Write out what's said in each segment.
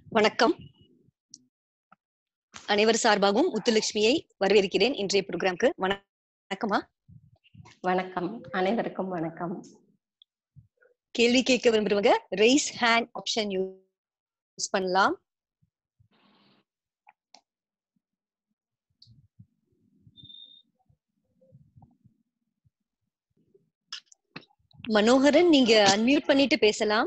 வணக்கம் அனைவர் சார்பாகவும் முத்துலட்சுமியை வரவேற்கிறேன் இன்றைய ப்ரோக்ராம்க்கு வணக்கமா வணக்கம் அனைவருக்கும் வணக்கம் கேள்வி கேட்க விரும்புறவங்க ரைஸ் ஹேண்ட் ஆப்ஷன் யூஸ் பண்ணலாம் மனோகரன் நீங்க அன்மியூட் பண்ணிட்டு பேசலாம்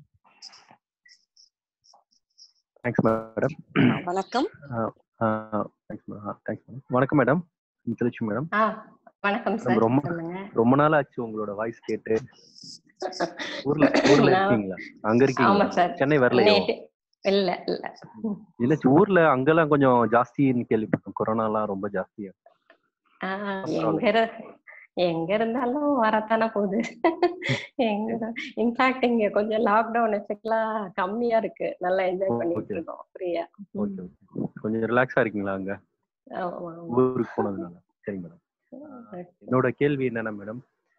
தேங்க்ஸ் மேடம் வணக்கம் தேங்க்ஸ் தேங்க்ஸ் மேடம் வணக்கம் மேடம் முத்துலட்சுமி மேடம் ஆ வணக்கம் சார் ரொம்ப சொல்லுங்க ரொம்ப நாள் ஆச்சு உங்களோட வாய்ஸ் கேட்டு ஊர்ல ஊர்ல நான்- இருக்கீங்களா அங்க ஆமா இருக்கீங்களா சார் சென்னை வரலையோ நேத்து இல்ல இல்ல இல்ல சி, ஊர்ல அங்கெல்லாம் கொஞ்சம் ஜாஸ்தின்னு கேள்விப்பட்டோம் கொரோனா எல்லாம் ரொம்ப ஜாஸ்தியா ஆ, எங்க இரு- எங்க இருந்தாலும் வரத்தானே போகுது எங்க இன்ஃபேக்ட் இங்க கொஞ்சம் லாக்டவுன் எஃபெக்ட்லாம் கம்மியா இருக்கு நல்லா என்ஜாய் பண்ணிட்டு Okay. இருக்கோம் ஃப்ரீயா ஓகே கொஞ்சம் ரிலாக்ஸா இருக்கீங்களா அங்க ஊருக்கு போனதுனால சரி மேடம் என்னோட கேள்வி என்னன்னா மேடம்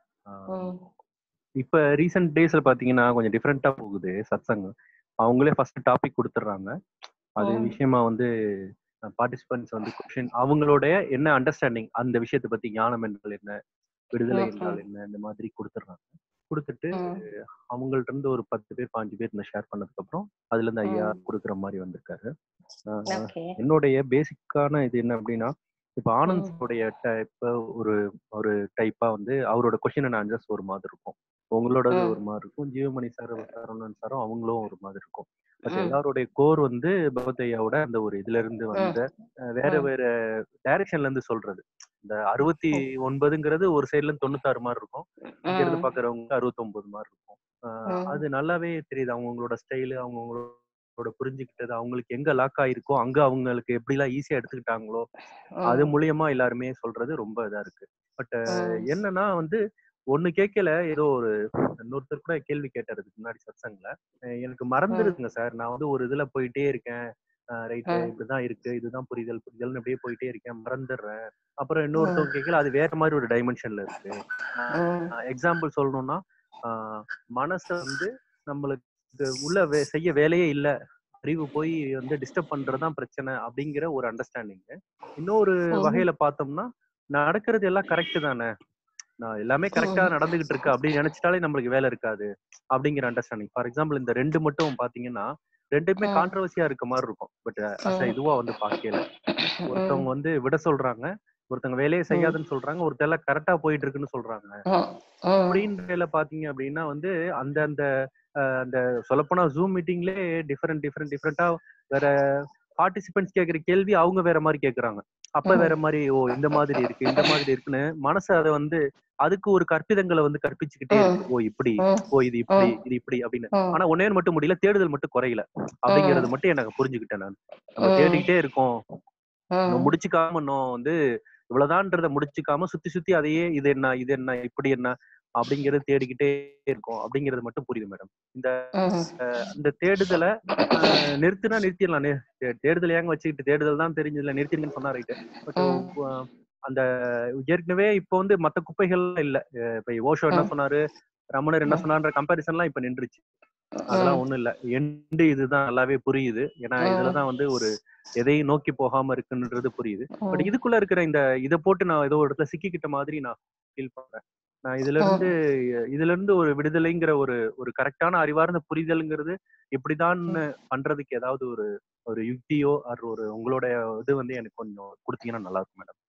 இப்ப ரீசெண்ட் டேஸ்ல பாத்தீங்கன்னா கொஞ்சம் டிஃப்ரெண்டா போகுது சத்சங் அவங்களே ஃபர்ஸ்ட் டாபிக் கொடுத்துட்றாங்க அது ம். விஷயமா வந்து பார்ட்டிசிபென்ட்ஸ் வந்து கொஸ்டின் அவங்களுடைய என்ன அண்டர்ஸ்டாண்டிங் அந்த விஷயத்தை பத்தி ஞானம் என்றால் என்ன விடுதலை ம், என்றால் ம். என்ன இந்த மாதிரி கொடுத்துட்றாங்க கொடுத்துட்டு ம். அவங்கள்ட்ட இருந்து ஒரு பத்து பேர் பாஞ்சு பேர் இந்த ஷேர் பண்ணதுக்கு அப்புறம் அதுல இருந்து ஐயா ம். கொடுக்குற மாதிரி வந்திருக்காரு ஆஹ் ஓகே என்னுடைய பேசிக்கான இது என்ன அப்படின்னா இப்ப ம். ஆனந்த்ஸோடைய டைப் ஒரு ஒரு டைப்பா வந்து அவரோட கொஸ்டின் அண்ட் ஆன்சர்ஸ் ஒரு மாதிரி இருக்கும் உங்களோடது ம். ஒரு மாதிரி இருக்கும் ஜீவமணி சார் சரவணன் சாரும் அவங்களும் ஒரு மாதிரி இருக்கும் பட் ம். எல்லாருடைய கோர் வந்து பகவத் ஐயாவோட அந்த ஒரு இதுல இருந்து வந்த அஹ், வேற ம். வேற டைரக்ஷன்ல இருந்து சொல்றது இந்த அறுபத்தி ஒன்பதுங்கிறது ஒரு சைடுல இருந்து தொண்ணூத்தாறு மாதிரி இருக்கும் இங்க இருந்து ம். பாக்குறவங்க அறுபத்தொன்பது மாதிரி இருக்கும் ஆஹ், ம். அது நல்லாவே தெரியுது அவங்களோட ஸ்டைலு அவங்களோட புரிஞ்சுக்கிட்டது அவங்களுக்கு எங்க லாக் ஆயிருக்கோ அங்க அவங்களுக்கு எப்படி எல்லாம் ஈஸியா எடுத்துக்கிட்டாங்களோ அது ம். மூலியமா எல்லாருமே சொல்றது ரொம்ப இதா இருக்கு பட் ம். என்னன்னா வந்து ஒண்ணு கேட்கல ஏதோ ஒரு இன்னொருத்தர் கூட கேள்வி கேட்டாரு இதுக்கு முன்னாடி சத்சங்ல அஹ் எனக்கு மறந்துருதுங்க சார் நான் வந்து ஒரு இதுல போயிட்டே இருக்கேன் ரைட்டு ம். இப்படிதான் இருக்கு இதுதான் புரிதல் புரிதல்னு அப்படியே போயிட்டே இருக்கேன் மறந்துடுறேன் அப்புறம் இன்னொருத்தவங்க கேட்கல அது வேற மாதிரி ஒரு டைமென்ஷன்ல இருக்கு ம். எக்ஸாம்பிள் சொல்லணும்னா ஆஹ் மனச வந்து நம்மளுக்கு உள்ள வே- செய்ய வேலையே இல்ல அறிவு போய் வந்து டிஸ்டர்ப் பண்றதுதான் பிரச்சனை அப்படிங்கிற ஒரு அண்டர்ஸ்டாண்டிங் இன்னொரு ம். வகையில பார்த்தோம்னா நடக்கிறது எல்லாம் கரெக்ட் தானே நான் எல்லாமே கரெக்டா நடந்துகிட்டு இருக்கு அப்படின்னு நினைச்சிட்டாலே நம்மளுக்கு வேலை இருக்காது அப்படிங்கிற அண்டர்ஸ்டாண்டிங் ஃபார் எக்ஸாம்பிள் இந்த ரெண்டு மட்டும் பாத்தீங்கன்னா ரெண்டுமே ம். கான்ட்ரவர்சியா இருக்க மாதிரி இருக்கும் பட் அஸ் ம். இதுவா வந்து பாக்கல ஒருத்தவங்க வந்து விட சொல்றாங்க ஒருத்தவங்க வேலையை செய்யாதுன்னு சொல்றாங்க ஒருத்தர் எல்லாம் கரெக்டா போயிட்டு இருக்குன்னு சொல்றாங்க ம். ம். அப்படின்றதுல பாத்தீங்க அப்படின்னா வந்து அந்த அந்த அஹ், அந்த சொல்லப்போனா ஜூம் மீட்டிங்லே டிஃபரெண்ட் டிஃபரெண்ட் டிஃபரெண்டா வேற பார்ட்டிசிபென்ட்ஸ் கேக்குற கேள்வி அவங்க வேற மாதிரி கேக்குறாங்க அப்ப ம். வேற மாதிரி ஓ இந்த மாதிரி இருக்கு இந்த மாதிரி இருக்குன்னு மனசு அதை வந்து அதுக்கு ஒரு கற்பிதங்களை வந்து கற்பிச்சுக்கிட்டே இருக்கு ஓ இப்படி ம். ஓ இது இப்படி ம். இது இப்படி அப்படின்னு ம். ஆனா ஒன்னே ஒண்ணு மட்டும் முடியல தேடுதல் மட்டும் குறையல அப்படிங்கறது மட்டும் எனக்கு புரிஞ்சுக்கிட்டேன் நான் நம்ம ம். தேடிக்கிட்டே இருக்கோம் ம். இன்னும் முடிச்சுக்காம இன்னும் வந்து இவ்வளவுதான்றத முடிச்சுக்காம சுத்தி சுத்தி அதையே இது என்ன இது என்ன இப்படி என்ன அப்படிங்கறது தேடிக்கிட்டே இருக்கோம் அப்படிங்கறது மட்டும் புரியுது மேடம் இந்த ம். இந்த தேடுதலை ஆஹ், நிறுத்துனா நிறுத்திடலாம் நே- தே- தேடுதல் ஏங்க வச்சுக்கிட்டு தேடுதல் தான் தெரிஞ்சதுல நிறுத்திடுங்கன்னு சொன்னா ரைட்டு பட் ம். அந்த ஏற்கனவே இப்போ வந்து மத்த குப்பைகள் இல்ல அஹ் இப்ப ஓஷோ என்ன ம். சொன்னாரு ரமணர் என்ன ம். சொன்னார்ன்ற கம்பாரிசன்லாம் இப்ப நின்றுச்சு அதெல்லாம் ம். ஒண்ணும் இல்ல எண்டு இதுதான் நல்லாவே புரியுது ஏன்னா ம். இதுலதான் வந்து ஒரு எதையும் நோக்கி போகாம இருக்குன்றது புரியுது பட் ம். இதுக்குள்ள இருக்கிற இந்த இதை போட்டு நான் ஏதோ ஒரு இடத்துல சிக்கிக்கிட்ட மாதிரி நான் ஃபீல் பண்றேன் நான் இதுல இருந்து இதுல இருந்து ஒரு விடுதலைங்கிற ஒரு ஒரு கரெக்டான அறிவார்ந்த புரிதல்ங்கிறது இப்படிதான் பண்றதுக்கு ஏதாவது ஒரு ஒரு யுக்தியோ ஆர் ஒரு உங்களோட இது வந்து எனக்கு கொஞ்சம் கொடுத்தீங்கன்னா நல்லா இருக்கும் மேடம்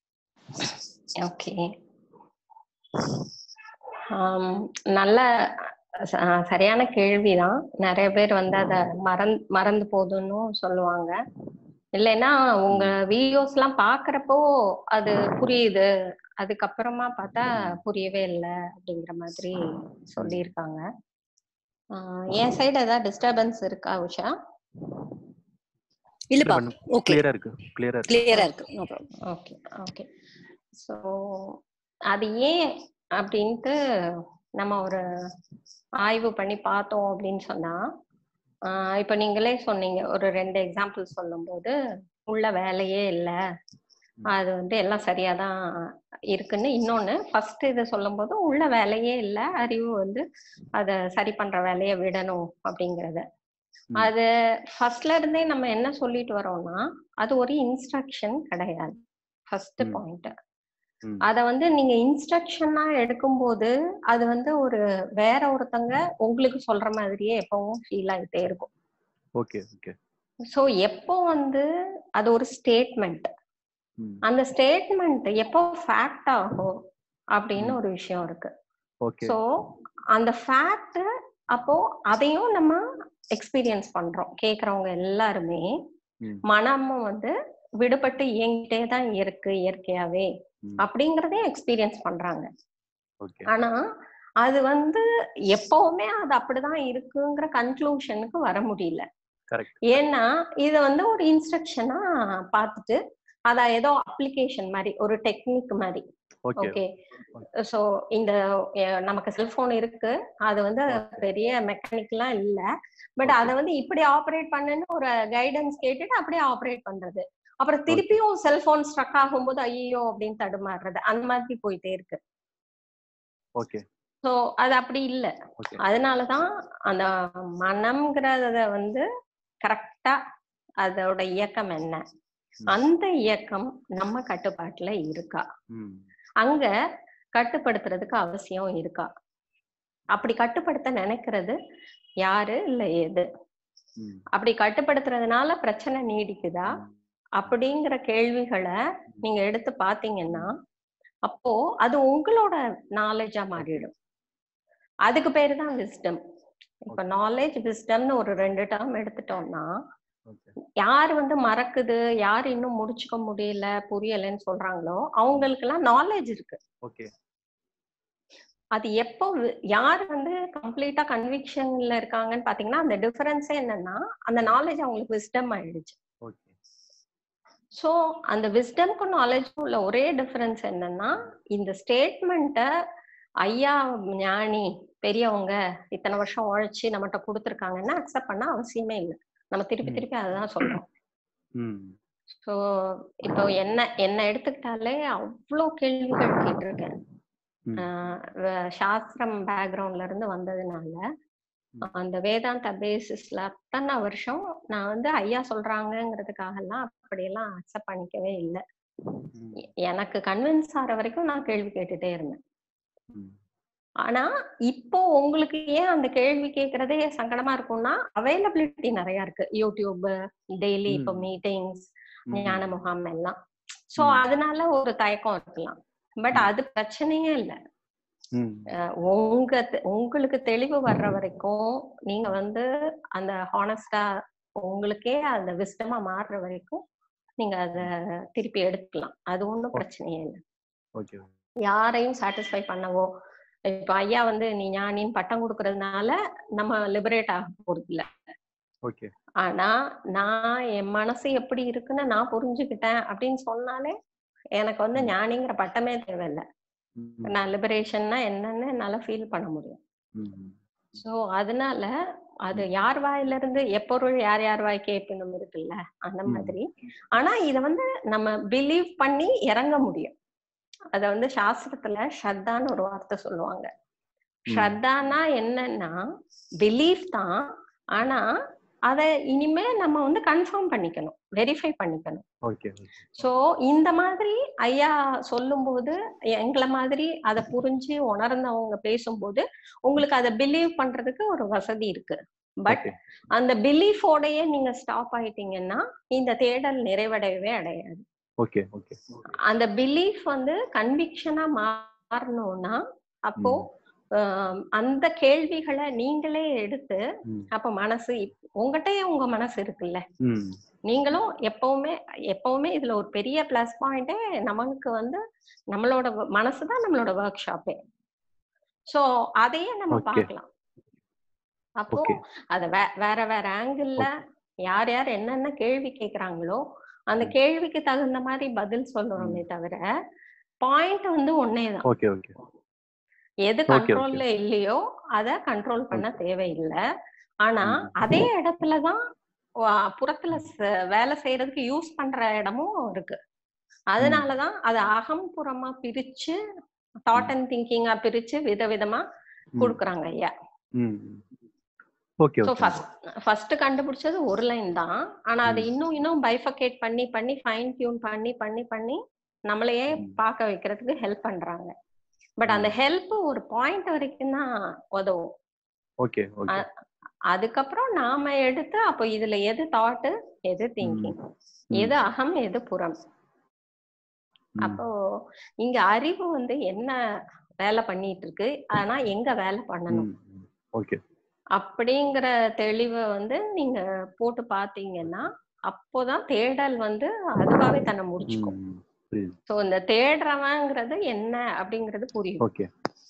ஓகே ஆம், நல்ல ச- சரியான கேள்விதான் நிறைய பேர் வந்து அத மறந்து மறந்து போதுன்னு சொல்லுவாங்க இல்லைன்னா உங்க வீடியோஸ் எல்லாம் பாக்குறப்போ அது புரியுது அதுக்கப்புறமா பார்த்தா புரியவே இல்லை அப்படிங்கிற மாதிரி சொல்லியிருக்காங்க ஆஹ் என் சைடு ஏதாவது டிஸ்டர்பன்ஸ் இருக்கா உஷா இல்லப்பா ஓகே கிளியரா இருக்கு கிளியரா இருக்கு கிளியரா இருக்கு no problem okay okay so அது ஏன் அப்படின்ட்டு நம்ம ஒரு ஆய்வு பண்ணி பார்த்தோம் அப்படின்னு சொன்னா ஆஹ் இப்ப நீங்களே சொன்னீங்க ஒரு ரெண்டு எக்ஸாம்பிள் சொல்லும்போது உள்ள வேலையே இல்லை அது வந்து எல்லாம் சரியா தான் இருக்குன்னு இன்னொன்னு ஃபர்ஸ்ட் இதை சொல்லும்போது உள்ள வேலையே இல்லை அறிவு வந்து அதை சரி பண்ற வேலையை விடணும் அப்படிங்கறத ம். அது ஃபர்ஸ்ட்ல இருந்தே நம்ம என்ன சொல்லிட்டு வரோம்னா அது ஒரு இன்ஸ்ட்ரக்ஷன் கிடையாது ஃபர்ஸ்ட் ம். பாயிண்ட் ம். அத வந்து நீங்க இன்ஸ்ட்ரக்ஷனா எடுக்கும்போது அது வந்து ஒரு வேற ஒருத்தங்க உங்களுக்கு சொல்ற மாதிரியே எப்பவும் ஃபீல் ஆகிட்டே இருக்கும் ஓகே ஓகே ஸோ எப்போ வந்து அது ஒரு ஸ்டேட்மெண்ட் ம். அந்த ஸ்டேட்மெண்ட் எப்போ ஃபேக்ட் ஆகும் அப்படின்னு ம். ஒரு விஷயம் இருக்கு ஓகே ஸோ அந்த ஃபேக்ட் அப்போ அதையும் நம்ம எக்ஸ்பீரியன்ஸ் பண்றோம் கேக்குறவங்க எல்லாருமே ம். மனமும் வந்து விடுபட்டு இயங்கிட்டே தான் இருக்கு இயற்கையாவே ம். அப்படிங்கறதையும் எக்ஸ்பீரியன்ஸ் பண்றாங்க ஓகே ஆனா அது வந்து எப்பவுமே அது அப்படிதான் இருக்குங்கிற கன்க்ளூஷனுக்கு வர முடியல கரெக்ட் ஏன்னா இத வந்து ஒரு இன்ஸ்ட்ரக்ஷனா பார்த்துட்டு அத ஏதோ அப்ளிகேஷன் மாதிரி ஒரு டெக்னிக் மாதிரி ஓகே ஓகே சோ இந்த அஹ், நமக்கு செல்போன் இருக்கு அது வந்து Okay. பெரிய மெக்கானிக்லாம் இல்ல பட் Okay. அத வந்து இப்படி ஆப்ரேட் பண்ணுன்னு ஒரு கைடன்ஸ் கேட்டுட்டு அப்படியே ஆப்ரேட் பண்றது அப்புறம் திருப்பியும் செல்போன் ஸ்ட்ரக் ஆகும்போது ஐயோ அப்படின்னு தடுமாறுறது அந்த மாதிரி போயிட்டே இருக்கு ஓகே சோ அது அப்படி இல்ல ஓகே அதனாலதான் அந்த மனம்ங்கிறத வந்து கரெக்டா அதோட இயக்கம் என்ன ம். அந்த இயக்கம் நம்ம கட்டுப்பாட்டுல இருக்கா ம். அங்க கட்டுப்படுத்துறதுக்கு அவசியம் இருக்கா அப்படி கட்டுப்படுத்த நினைக்கிறது யாரு இல்ல எது ம். அப்படி கட்டுப்படுத்துறதுனால பிரச்சனை நீடிக்குதா அப்படிங்கிற கேள்விகளை நீங்க எடுத்து பாத்தீங்கன்னா அப்போ அது உங்களோட நாலேஜா மாறிடும் அதுக்கு பேரு தான் விஸ்டம் இப்ப நாலேஜ் விஸ்டம்னு ஒரு ரெண்டு டேர்ம் எடுத்துட்டோம்னா ஓகே யார் வந்து மறக்குது யார் இன்னும் முடிச்சுக்க முடியல புரியலைன்னு சொல்றாங்களோ அவங்களுக்கு எல்லாம் நாலேஜ் இருக்கு ஓகே அது எப்போ வி- யார் வந்து கம்ப்ளீட்டா கன்விக்ஷன்ல இருக்காங்கன்னு பாத்தீங்கன்னா அந்த டிஃபரன்ஸே என்னன்னா அந்த நாலேஜ் அவங்களுக்கு விஸ்டம் ஆயிடுச்சு ஓகே சோ அந்த விஸ்டம்க்கும் நாலேஜ்க்கும் உள்ள ஒரே டிஃபரன்ஸ் என்னன்னா இந்த ஸ்டேட்மெண்ட்டை ஐயா ஞானி பெரியவங்க இத்தனை வருஷம் உழைச்சு நம்மகிட்ட கொடுத்துருக்காங்கன்னா அக்செப்ட் பண்ண அவசியமே இல்லை நம்ம திருப்பி ம். திருப்பி அதுதான் சொல்றோம் ம். ஸோ இப்போ என்ன என்ன எடுத்துக்கிட்டாலே அவ்வளோ கேள்விகள் கேட்டிருக்கேன் ம். ஆஹ் வ- சாஸ்திரம் பேக்ரவுண்ட்ல இருந்து வந்ததுனால ம். அந்த வேதாந்த பேசிஸ்ல அத்தனை வருஷம் நான் வந்து ஐயா சொல்றாங்கங்கிறதுக்காக எல்லாம் அப்படியெல்லாம் அக்செப்ட் பண்ணிக்கவே இல்லை ம். எனக்கு கன்வின்ஸ் ஆகிற வரைக்கும் நான் கேள்வி கேட்டுட்டே இருந்தேன் ம். ஆனா இப்போ உங்களுக்கு ஏன் அந்த கேள்வி கேட்கறதே சங்கடமா இருக்கும்னா அவைலபிலிட்டி நிறைய இருக்கு யூடியூப் டெய்லி இப்போ ம். மீட்டிங்ஸ் ம். ஞான முகாம் எல்லாம் சோ ம். அதனால ஒரு தயக்கம் இருக்கலாம் பட் ம். அது பிரச்சனையே இல்ல ம். அஹ் உங்க தெ- உங்களுக்கு தெளிவு வர்ற வரைக்கும் நீங்க வந்து அந்த ஹானஸ்டா உங்களுக்கே அந்த விஸ்டமா மாறுற வரைக்கும் நீங்க அத திருப்பி எடுத்துக்கலாம் அது ஒண்ணும் பிரச்சனையே இல்லை ஓகே யாரையும் சாட்டிஸ்ஃபை பண்ணவோ இப்ப ஐயா வந்து நீ ஞானின்னு பட்டம் கொடுக்கறதுனால நம்ம லிபரேட் ஆக போறது இல்ல ஓகே ஆனா நான் என் மனசு எப்படி இருக்குன்னு நான் புரிஞ்சுக்கிட்டேன் அப்படின்னு சொன்னாலே எனக்கு வந்து ம். ஞானிங்கிற பட்டமே தேவையில்லை ம். நான் லிபரேஷன்னா என்னன்னு என்னால ஃபீல் பண்ண முடியும் ம். சோ அதனால அது யார் வாயில இருந்து எப்பொருள் யார் யார் வாய் கேட்கணும் இருக்குல்ல அந்த ம். மாதிரி ஆனா இத வந்து நம்ம பிலீவ் பண்ணி இறங்க முடியும் அத வந்து சாஸ்திரத்துல ஸ்ரத்தான்னு ஒரு வார்த்தை சொல்லுவாங்க ம். ஸ்ரத்தானா என்னன்னா பிலீஃப் தான் ஆனா அத இனிமே நம்ம வந்து கன்ஃபார்ம் பண்ணிக்கணும் வெரிஃபை பண்ணிக்கணும் ஓகே சோ இந்த மாதிரி ஐயா சொல்லும்போது எங்களை மாதிரி அதை புரிஞ்சு உணர்ந்தவங்க பேசும்போது உங்களுக்கு அதை பிலீவ் பண்றதுக்கு ஒரு வசதி இருக்கு பட் ஓகே அந்த பிலீஃபோடயே நீங்க ஸ்டாப் ஆயிட்டீங்கன்னா இந்த தேடல் நிறைவடையவே அடையாது ஓகே ஓகே அந்த பிலீஃப் வந்து கன்விக்ஷனா மாறணும்னா அப்போ ஆம், அந்த கேள்விகளை நீங்களே எடுத்து ம். அப்ப மனசு இப்- உங்ககிட்டயே உங்க மனசு இருக்குல்ல ம். நீங்களும் எப்பவுமே எப்பவுமே இதுல ஒரு பெரிய பிளஸ் பாயிண்டே நமக்கு வந்து நம்மளோட வ- மனசுதான் நம்மளோட ஒர்க் ஷாப்பே சோ அதையே நம்ம Okay. பார்க்கலாம் அப்போ ஓகே அத வே- வேற வேற ஆங்கிள் யார் யார் என்னென்ன கேள்வி கேக்குறாங்களோ அந்த கேள்விக்கு தகுந்த மாதிரி பதில் சொல்லணுமே தவிர பாயிண்ட் வந்து ஒன்னேதான் ஓகே ஓகே எது Okay, okay. கண்ட்ரோல்ல இல்லையோ அத கண்ட்ரோல் பண்ண தேவையில்லை ஆனா ம். அதே இடத்துலதான் வா- புறத்துல ச- வேலை செய்யறதுக்கு யூஸ் பண்ற இடமும் இருக்கு அதனாலதான் அத அகம்புறமா பிரிச்சு தாட் அண்ட் திங்கிங்கா பிரிச்சு விதவிதமா ம். கொடுக்குறாங்க ஐயா ம் okay so okay first first கண்டுபிடிச்சது ஒரு லைன் தான் ஆனா அதை ம். இன்னும் இன்னும் பைஃபகேட் பண்ணி பண்ணி ஃபைன் டியூன் பண்ணி பண்ணி பண்ணி நம்மளையே ம். பார்க்க வைக்கிறதுக்கு ஹெல்ப் பண்றாங்க பட் அந்த ம். ஹெல்ப் ஒரு பாயிண்ட் வரைக்கும் தான் உதவும் ஓகே ஓகே அ- அதுக்கப்புறம் நாம எடுத்து அப்போ இதுல எது தாட்டு எது திங்கிங் எது அகம் எது புறம் அப்போ இங்க அறிவு வந்து என்ன வேலை பண்ணிட்டு இருக்கு ஆனா எங்க வேலை பண்ணணும் ஓகே அப்படிங்கிற தெளிவை வந்து நீங்க போட்டு பாத்தீங்கன்னா அப்போதான் தேடல் வந்து அதுவாவே தன்னை முடிச்சுக்கும் புரியுது சோ இந்த தேடுறவங்கிறது என்ன அப்படிங்கிறது புரியும் ஓகே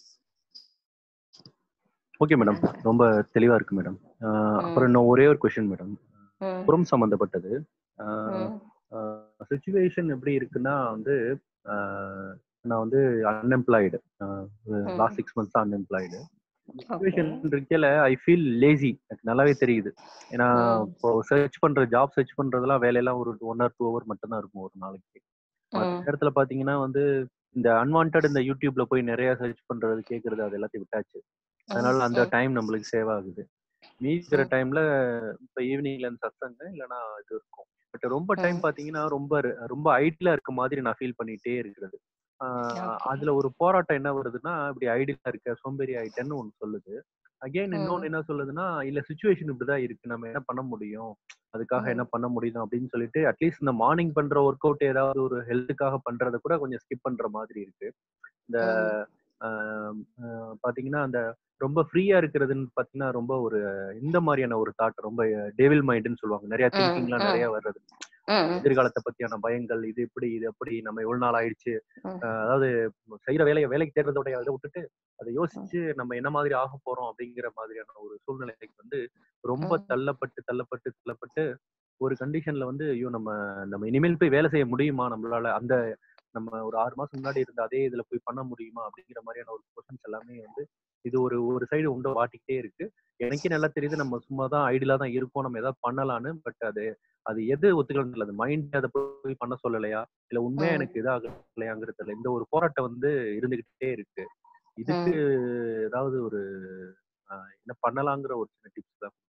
ஓகே மேடம் ரொம்ப தெளிவா இருக்கு மேடம் அப்புறம் இன்னும் ஒரே ஒரு கொஸ்டின் மேடம் ம், புறம் சம்பந்தப்பட்டது ம், சுச்சுவேஷன் எப்படி இருக்குன்னா வந்து ஆஹ் நான் வந்து அன்எம்ப்ளாய்டு லாஸ்ட் சிக்ஸ் மந்த்ஸ் தான் அன்எம்ப்ளாய்டு சுச்சுவேஷன் இருக்கல ஐ ஃபீல் லேசி எனக்கு நல்லாவே தெரியுது ஏன்னா ம். இப்போ சர்ச் பண்ற ஜாப் சர்ச் பண்றதெல்லாம் வேலையெல்லாம் ஒரு ஒன் ஆர் டூ ஹவர் மட்டும் தான் இருக்கும் ஒரு நாளைக்கு மற்ற ம், நேரத்துல பாத்தீங்கன்னா வந்து இந்த அன்வான்ட் இந்த யூடியூப்ல போய் நிறைய சர்ச் பண்றது கேக்குறது அது எல்லாத்தையும் விட்டாச்சு அதனால அந்த ம், டைம் நம்மளுக்கு சேவ் ஆகுது மீதிக்கிற ம். டைம்ல இப்ப ஈவினிங்ல இருந்து சத்தங்க இல்லைன்னா இது இருக்கும் பட் ரொம்ப டைம் ம். பாத்தீங்கன்னா ரொம்ப ர- ரொம்ப ஐடியலா இருக்க மாதிரி நான் ஃபீல் பண்ணிட்டே இருக்கிறது ஆஹ் Okay. அதுல ஒரு போராட்டம் என்ன வருதுன்னா இப்படி ஐடியலா இருக்க சோம்பேறி ஆயிட்டேன்னு ஒண்ணு சொல்லுது அகைன் ம். இன்னொன்னு என்ன சொல்லுதுன்னா இல்ல சுச்சுவேஷன் இப்படிதான் இருக்கு நம்ம என்ன பண்ண முடியும் அதுக்காக ம். என்ன பண்ண முடியும் அப்படின்னு சொல்லிட்டு அட்லீஸ்ட் இந்த மார்னிங் பண்ற ஒர்க் அவுட் ஏதாவது ஒரு ஹெல்த்துக்காக பண்றத கூட கொஞ்சம் ஸ்கிப் பண்ற மாதிரி இருக்கு இந்த ம். ஆஹ் ஆஹ் பாத்தீங்கன்னா அந்த ரொம்ப ஃப்ரீயா இருக்கிறதுன்னு பாத்தீங்கன்னா ரொம்ப ஒரு இந்த மாதிரியான ஒரு தாட் ரொம்ப டேவில் மைண்டுன்னு சொல்லுவாங்க நிறைய ம், திங்கிங்லாம் ம். நிறைய வர்றது ம், எதிர்காலத்தை பத்தியான பயங்கள் இது இப்படி இது அப்படி நம்ம எவ்வளவு நாள் ஆயிடுச்சு ம். ஆஹ் அதாவது செய்யற வேலையை வேலைக்கு தேடுறதோட இதை விட்டுட்டு அதை யோசிச்சு நம்ம என்ன மாதிரி ஆக போறோம் அப்படிங்கிற மாதிரியான ஒரு சூழ்நிலைக்கு வந்து ரொம்ப ம். தள்ளப்பட்டு தள்ளப்பட்டு தள்ளப்பட்டு ஒரு கண்டிஷன்ல வந்து ஐயோ நம்ம நம்ம இனிமேல் போய் வேலை செய்ய முடியுமா நம்மளால அந்த நம்ம ஒரு ஆறு மாசம் முன்னாடி இருந்த அதே இதுல போய் பண்ண முடியுமா அப்படிங்கிற மாதிரியான ஒரு கொஸ்டின்ஸ் எல்லாமே வந்து இது ஒரு ஒரு சைடு உண்டை வாட்டிக்கிட்டே இருக்கு எனக்கே நல்லா தெரியுது நம்ம சும்மா தான் ஐடியலா தான் இருக்கோம் நம்ம ஏதாவது பண்ணலான்னு பட் அது அது எது ஒத்துக்கிறது இல்லை அது மைண்ட் அதை போய் பண்ண சொல்லலையா இல்ல உண்மையா ம். எனக்கு இதாகலையாங்கிறது தெரியல இந்த ஒரு போராட்டம் வந்து இருந்துகிட்டே இருக்கு இதுக்கு ஏதாவது ஒரு ஆஹ், என்ன பண்ணலாங்கிற ஒரு சின்ன டிப்ஸ் தான்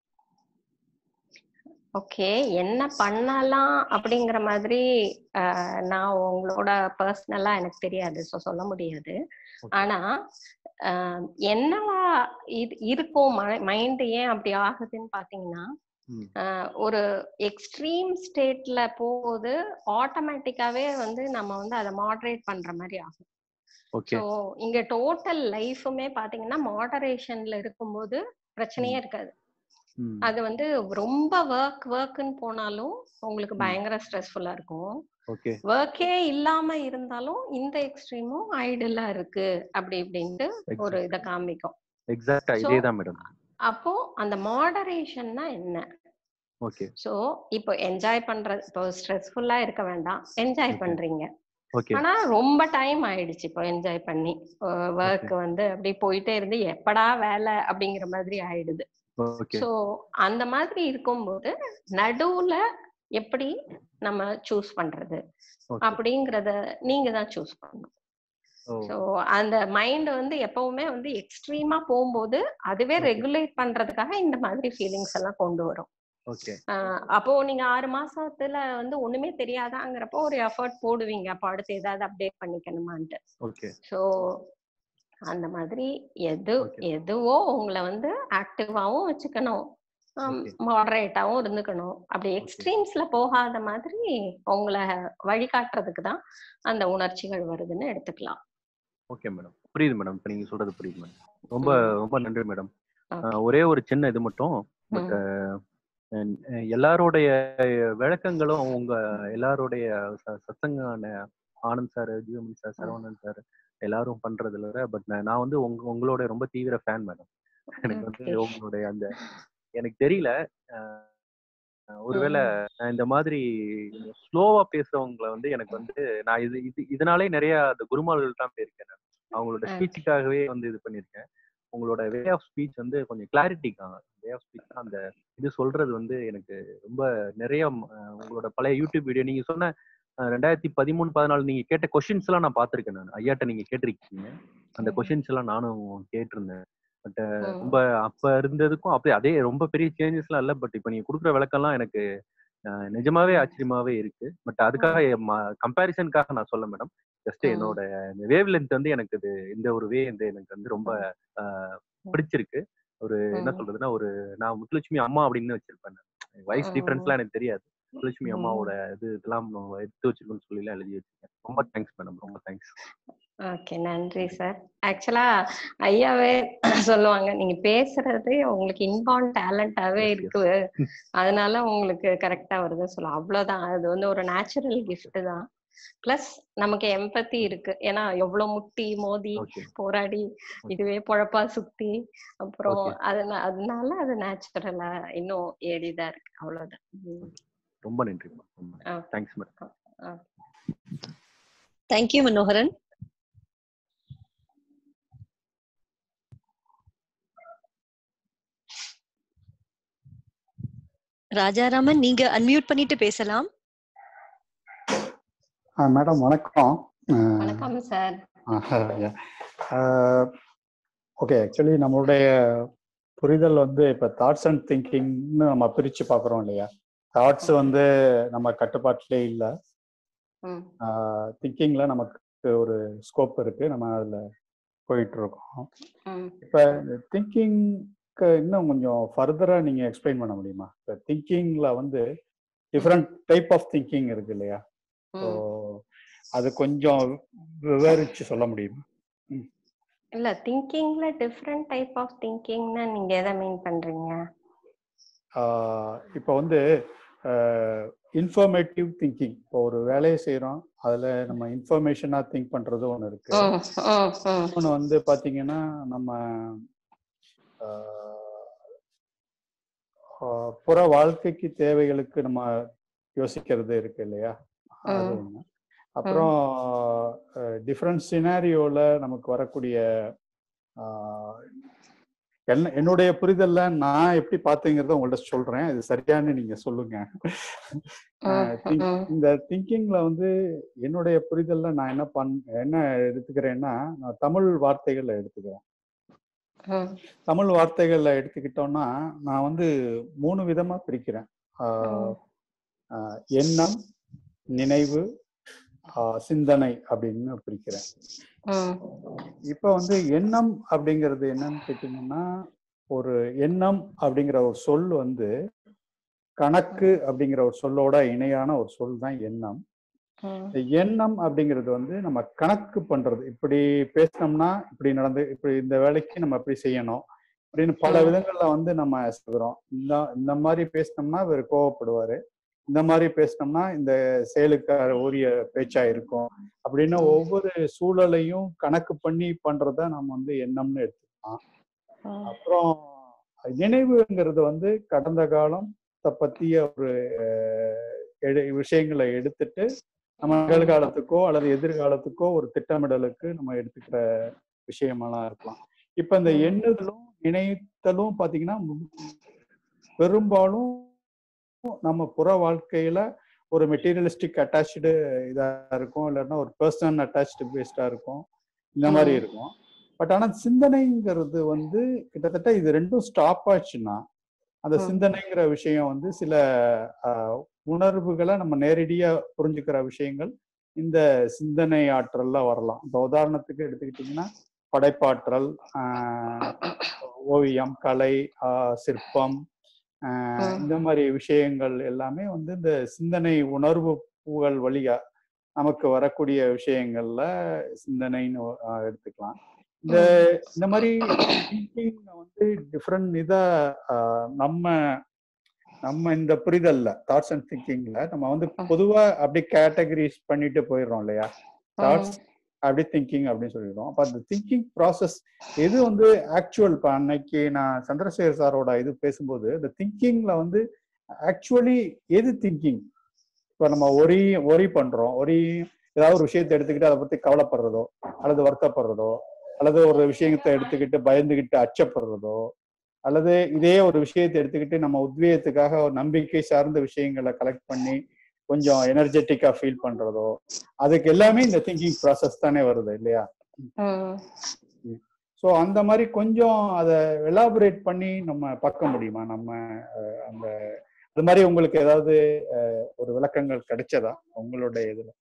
ஓகே என்ன பண்ணலாம் அப்படிங்கிற மாதிரி அஹ், நான் உங்களோட பர்சனலா எனக்கு தெரியாது ஸோ சொல்ல முடியாது Okay. ஆனா அஹ், என்னவா இது இருக்கும் மைண்ட் ஏன் அப்படி ஆகுதுன்னு பாத்தீங்கன்னா ம். அஹ், ஒரு எக்ஸ்ட்ரீம் ஸ்டேட்ல போகுது ஆட்டோமேட்டிக்காவே வந்து நம்ம வந்து அதை மாடரேட் பண்ற மாதிரி ஆகும் ஓகே ஸோ இங்க டோட்டல் லைஃபுமே பாத்தீங்கன்னா மாடரேஷன்ல இருக்கும்போது பிரச்சனையே இருக்காது ம். அது வந்து ரொம்ப ஒர்க் ஒர்க்னு போனாலும் உங்களுக்கு ம். பயங்கர ஸ்ட்ரெஸ்ஃபுல்லா இருக்கும் ஓகே ஒர்க்கே இல்லாம இருந்தாலும் இந்த எக்ஸ்ட்ரீமும் ஐடியலா இருக்கு அப்படி இப்படின்ட்டு ஒரு இத காமிக்கும் எக்ஸாக்டா So- இதே தான் மேடம் அப்போ அந்த மாடரேஷன்னா என்ன ஓகே சோ இப்போ என்ஜாய் பண்றது இப்போ ஸ்ட்ரெஸ்ஃபுல்லா இருக்க வேண்டாம் என்ஜாய் Okay. பண்றீங்க ஓகே ஆனா ரொம்ப டைம் ஆயிடுச்சு இப்போ என்ஜாய் பண்ணி ஒர்க் வந்து அப்படி போயிட்டே இருந்து எப்படா வேலை அப்படிங்கிற மாதிரி ஆயிடுது ஓகே சோ அந்த மாதிரி இருக்கும்போது நடுவுல எப்படி நம்ம சூஸ் பண்றது ஓகே அப்படிங்கறத நீங்க தான் சூஸ் பண்ணணும் ஓ சோ அந்த மைண்ட் வந்து எப்பவுமே வந்து எக்ஸ்ட்ரீமா போகும்போது அதுவே Okay. ரெகுலேட் பண்றதுக்காக இந்த மாதிரி ஃபீலிங்ஸ் எல்லாம் கொண்டு வரும் ஓகே ஆஹ் அப்போ நீங்க ஆறு மாசத்துல வந்து ஒண்ணுமே தெரியாதாங்கிறப்போ ஒரு எஃபர்ட் போடுவீங்க அப்போ அடுத்து ஏதாவது அப்டேட் பண்ணிக்கணுமான்ட்டு ஓகே சோ அந்த மாதிரி எது Okay. எதுவோ உங்களை வந்து ஆக்டிவாவும் வச்சுக்கணும் Okay. மாடரேட்டாவும் இருந்துக்கணும் அப்படி எக்ஸ்ட்ரீம்ஸ்ல போகாத மாதிரி உங்களை வழிகாட்டுறதுக்கு தான் அந்த உணர்ச்சிகள் வருதுன்னு எடுத்துக்கலாம் ஓகே மேடம் புரியுது மேடம் இப்போ நீங்க சொல்றது புரியுது மேடம் ரொம்ப ம். ரொம்ப நன்றி மேடம் Okay. ஒரே ஒரு சின்ன இது மட்டும் பட் ம். எல்லாருடைய விளக்கங்களும் உங்க எல்லாருடைய ச- சத்சங்க ந- ஆனந்த் சார் ஜியோமி சார் சரவணன் சார் எல்லாரும் பண்றதுல பட் நான் வந்து உங்க உங்களோட ரொம்ப தீவிர ஃபேன் மேடம் எனக்கு வந்து Okay. உங்களுடைய அந்த எனக்கு தெரியல அஹ் ஒருவேளை நான் இந்த மாதிரி ஸ்லோவா பேசுறவங்கள வந்து எனக்கு வந்து நான் இது இது இதனாலே நிறைய அந்த குருமார்கள் தான் போயிருக்கேன் நான் அவங்களோட Okay. ஸ்பீச்சுக்காகவே வந்து இது பண்ணியிருக்கேன் உங்களோட வே ஆஃப் ஸ்பீச் வந்து கொஞ்சம் கிளாரிட்டிக்காங்க வே ஆஃப் ஸ்பீச் அந்த இது சொல்றது வந்து எனக்கு ரொம்ப நிறைய அஹ், உங்களோட பழைய யூடியூப் வீடியோ நீங்க சொன்ன அஹ், ரெண்டாயிரத்தி பதிமூணு பதினாலு நீங்க கேட்ட கொஷின்ஸ் எல்லாம் நான் பார்த்திருக்கேன் நான் ஐயாட்ட நீங்க கேட்டிருக்கீங்க அந்த ம். கொஷின்ஸ் எல்லாம் நானும் கேட்டிருந்தேன் பட் ம். ரொம்ப அப்ப இருந்ததுக்கும் அப்படியே அதே ரொம்ப பெரிய சேஞ்சஸ்லாம் இல்ல பட் இப்ப நீங்க கொடுக்குற விளக்கம்லாம் எனக்கு அஹ், நிஜமாவே ஆச்சரியமாவே இருக்கு பட் அதுக்காக கம்பேரிசனுக்காக நான் சொல்ல மேடம் ஜஸ்ட் ம். என்னோட வேவ் லென்த் வந்து எனக்கு இது இந்த ஒரு வே வந்து எனக்கு வந்து ரொம்ப அஹ், பிடிச்சிருக்கு ஒரு என்ன ம். சொல்றதுன்னா ஒரு நான் முத்துலட்சுமி அம்மா அப்படின்னு வச்சிருப்பேன் வயசு ம். டிஃபரன்ஸ்லாம் எனக்கு தெரியாது முத்துலட்சுமி ம். அம்மாவோட இது இதெல்லாம் நான் எடுத்து வச்சிருக்கோம்னு சொல்லி எல்லாம் எழுதி வச்சிருக்கேன் ரொம்ப தேங்க்ஸ் மேடம் ரொம்ப தேங்க்ஸ் ஓகே நன்றி சார் ஆக்சுவலா ஐயாவே சொல்லுவாங்க நீங்க பேசுறது உங்களுக்கு இன்பார்ன் டேலண்டாவே Yes, yes. இருக்கு அதனால உங்களுக்கு கரெக்டா வருதுன்னு சொல்லலாம் அவ்வளவுதான் அது வந்து ஒரு நேச்சுரல் கிஃப்ட் தான் பிளஸ் நமக்கு எம்பத்தி இருக்கு ஏன்னா எவ்வளவு முட்டி மோதி ஓகே போராடி இதுவே பொழப்பா சுத்தி அப்புறம் Okay. அதனால அதனால அது நேச்சுரலா இன்னும் ஏறிதா இருக்கு அவ்வளவுதான் ம். ரொம்ப நன்றி ரொம்ப ஆ. Thanks madam thank you Manoharan Rajaraman நீங்க அன்மியூட் பண்ணிட்டு பேசலாம் மேடம் வணக்கம் வணக்கம் சார் ஓகே ஆக்சுவலி நம்மளுடைய புரிதல் வந்து இப்போ தாட்ஸ் அண்ட் திங்கிங்னு நம்ம பிரித்து பார்க்குறோம் இல்லையா தாட்ஸ் வந்து நம்ம கட்டுப்பாட்டிலே இல்லை ம் திங்கிங்கில் நமக்கு ஒரு ஸ்கோப் இருக்கு நம்ம அதில் போயிட்டு இருக்கோம் ம் இப்போ திங்கிங்க்கு இன்னும் கொஞ்சம் ஃபர்தராக நீங்கள் எக்ஸ்பிளைன் பண்ண முடியுமா இப்போ திங்கிங்கில் வந்து டிஃப்ரெண்ட் டைப் ஆஃப் திங்கிங் இருக்கு இல்லையா ஸோ ம் அது கொஞ்சம் விவரிச்சு சொல்ல முடியுமா இல்ல திங்கிங்ல டிஃப்ரெண்ட் டைப் ஆஃப் திங்கிங்னா நீங்க எதை மீன் பண்றீங்க இப்போ வந்து இன்ஃபர்மேட்டிவ் திங்கிங் இப்போ ஒரு வேலையை செய்கிறோம் அதில் நம்ம இன்ஃபர்மேஷனாக திங்க் பண்ணுறது ஒன்று இருக்கு ம் ம் ம் இன்னொன்று வந்து பார்த்தீங்கன்னா நம்ம ஆஹ், ஆஹ், புற வாழ்க்கைக்கு தேவைகளுக்கு நம்ம யோசிக்கிறது இருக்கு இல்லையா அது ம். ஒன்று அப்புறம் டிஃப்ரெண்ட் சினாரியோவில் நமக்கு வரக்கூடிய ஆஹ், என்ன என்னுடைய புரிதல்ல நான் எப்படி பார்த்தேங்கிறத உங்கள்ட்ட சொல்றேன் இது சரியானு நீங்க சொல்லுங்க ஆஹ், think- ம் இந்த திங்கிங்ல வந்து என்னுடைய புரிதல்ல நான் என்ன பண் என்ன எடுத்துக்கிறேன்னா நான் தமிழ் வார்த்தைகளை எடுத்துக்கிறேன் ம் தமிழ் வார்த்தைகள்ல எடுத்துக்கிட்டோம்னா நான் வந்து மூணு விதமா பிரிக்கிறேன் ஆஹ், ஆஹ், எண்ணம் நினைவு ஆஹ், சிந்தனை அப்படின்னு பிரிக்கிறேன் ம் இப்ப வந்து எண்ணம் அப்படிங்கிறது என்னன்னு கேட்டீங்கன்னா ஒரு எண்ணம் அப்படிங்கிற ஒரு சொல் வந்து கணக்கு அப்படிங்கிற ஒரு சொல்லோட இணையான ஒரு சொல் தான் எண்ணம் ம் இந்த எண்ணம் அப்படிங்கிறது வந்து நம்ம கணக்கு பண்றது இப்படி பேசினோம்னா இப்படி நடந்து இப்படி இந்த வேலைக்கு நம்ம இப்படி செய்யணும் அப்படின்னு பல ம். விதங்கள்ல வந்து நம்ம சொல்றோம் இந்த இந்த மாதிரி பேசினோம்னா இவர் கோவப்படுவாரு இந்த மாதிரி பேசினோம்னா இந்த செயலுக்கு உரிய பேச்சா இருக்கும் அப்படின்னு ம். ஒவ்வொரு சூழலையும் கணக்கு பண்ணி பண்றத நம்ம வந்து எண்ணம்னு எடுத்துக்கலாம் ம் அப்புறம் நினைவுங்கிறது வந்து கடந்த காலம் பத்திய ஒரு அஹ், எடு விஷயங்களை எடுத்துட்டு நம்ம நிகழ்காலத்துக்கோ அல்லது எதிர்காலத்துக்கோ ஒரு திட்டமிடலுக்கு நம்ம எடுத்துக்கிற விஷயமெல்லாம் இருக்கலாம் இப்ப இந்த ம். எண்ணுதலும் நினைத்தலும் பாத்தீங்கன்னா பெரும்பாலும் நம்ம புற வாழ்க்கையில ஒரு மெட்டீரியலிஸ்டிக் அட்டாச்சு இதா இருக்கும் இல்லைன்னா ஒரு பர்சனல் அட்டாச்சு பேஸ்டா இருக்கும் இந்த மாதிரி ம். இருக்கும் பட் ஆனா சிந்தனைங்கிறது வந்து கிட்டத்தட்ட இது ரெண்டும் ஸ்டாப் ஆச்சுன்னா அந்த ம். சிந்தனைங்கிற விஷயம் வந்து சில ஆஹ், உணர்வுகளை நம்ம நேரடியா புரிஞ்சுக்கிற விஷயங்கள் இந்த சிந்தனை ஆற்றல்ல வரலாம் இப்போ உதாரணத்துக்கு எடுத்துக்கிட்டிங்கன்னா படைப்பாற்றல் ஆஹ், ஓவியம் கலை ஆஹ், சிற்பம் ஆஹ், ம். இந்த மாதிரி விஷயங்கள் எல்லாமே வந்து இந்த சிந்தனை உணர்வு பூகள் வழியா நமக்கு வரக்கூடிய விஷயங்கள்ல சிந்தனைன்னு ஆஹ், எடுத்துக்கலாம் இந்த இந்த மாதிரி திங்கிங் வந்து டிஃப்ரெண்ட் இதா ஆஹ், நம்ம நம்ம இந்த புரிதல்ல தாட்ஸ் அண்ட் திங்கிங்ல நம்ம வந்து பொதுவா அப்படி கேட்டகரிஸ் பண்ணிட்டு போயிடுறோம் இல்லையா தாட்ஸ் அப்படி திங்கிங் அப்படின்னு சொல்லிடுறோம் அப்ப அந்த திங்கிங் ப்ராசஸ் எது வந்து ஆக்சுவல் இப்போ அன்னைக்கு நான் சந்திரசேகர் சாரோட இது பேசும்போது இந்த திங்கிங்ல வந்து ஆக்சுவலி எது திங்கிங் இப்போ நம்ம ஒரி ஒரி பண்றோம் ஒரி ஏதாவது ஒரு விஷயத்தை எடுத்துக்கிட்டு அதை பத்தி கவலைப்படுறதோ அல்லது வருத்தப்படுறதோ அல்லது ஒரு விஷயத்தை எடுத்துக்கிட்டு பயந்துகிட்டு அச்சப்படுறதோ அல்லது இதே ஒரு விஷயத்தை எடுத்துக்கிட்டு நம்ம உத்வேகத்துக்காக ஒரு நம்பிக்கை சார்ந்த விஷயங்களை கலெக்ட் பண்ணி கொஞ்சம் எனர்ஜெட்டிக்கா ஃபீல் பண்றதோ அதுக்கு எல்லாமே இந்த திங்கிங் ப்ராசஸ் தானே வருது இல்லையா ம் ஸோ அந்த மாதிரி கொஞ்சம் அதை எலாபரேட் பண்ணி நம்ம பார்க்க முடியுமா நம்ம அஹ், அந்த அது மாதிரி உங்களுக்கு ஏதாவது அஹ், ஒரு விளக்கங்கள் கிடைச்சதா உங்களோட இதுல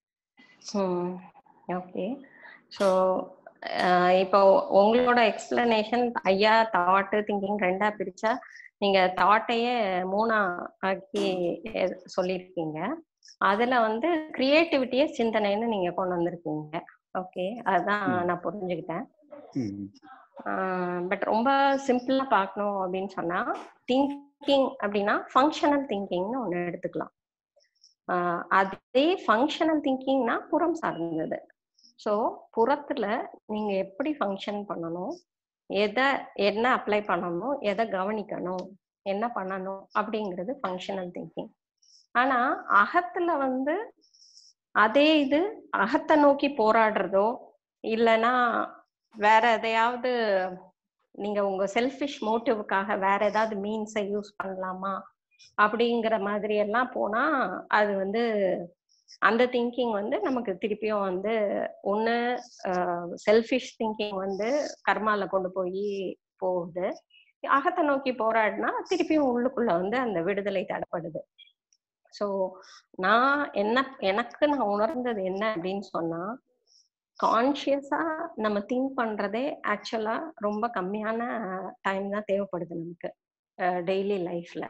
ஓகே ஸோ இப்போ உங்களோட எக்ஸ்பிளனேஷன் ஐயா தாட்டு திங்கிங் ரெண்டா பிரிச்சா நீங்க தாட்டையே மூணா ஆக்கி எ- சொல்லியிருக்கீங்க அதுல வந்து கிரியேட்டிவிட்டியே சிந்தனைன்னு நீங்க கொண்டு வந்திருக்கீங்க ஓகே அதுதான் ம். நான் புரிஞ்சுக்கிட்டேன் ம், பட் ரொம்ப சிம்பிளா பார்க்கணும் அப்படின்னு சொன்னா திங்கிங் அப்படின்னா ஃபங்க்ஷனல் திங்கிங்னு ஒன்று எடுத்துக்கலாம் ஆஹ் அதே ஃபங்க்ஷனல் திங்கிங்னா புறம் சார்ந்தது ஸோ புறத்துல நீங்க எப்படி ஃபங்க்ஷன் பண்ணணும் எதை என்ன அப்ளை பண்ணணும் எதை கவனிக்கணும் என்ன பண்ணணும் அப்படிங்கிறது ஃபங்க்ஷனல் திங்கிங் ஆனா அகத்துல வந்து அதே இது அகத்தை நோக்கி போராடுறதோ இல்லைன்னா வேற எதையாவது நீங்க உங்க செல்ஃபிஷ் மோட்டிவுக்காக வேற ஏதாவது மீன்ஸை யூஸ் பண்ணலாமா அப்படிங்கிற மாதிரி எல்லாம் போனா அது வந்து அந்த திங்கிங் வந்து நமக்கு திருப்பியும் வந்து ஒண்ணு செல்ஃபிஷ் திங்கிங் வந்து கர்மால கொண்டு போய் போகுது அகத்தை நோக்கி போராடினா திருப்பியும் உள்ளுக்குள்ள வந்து அந்த விடுதலை தடப்படுது ஸோ நான் என்ன எனக்கு நான் உணர்ந்தது என்ன அப்படின்னு சொன்னா கான்ஷியஸா நம்ம திங்க் பண்றதே ஆக்சுவலா ரொம்ப கம்மியான டைம் தான் தேவைப்படுது நமக்கு டெய்லி லைஃப்ல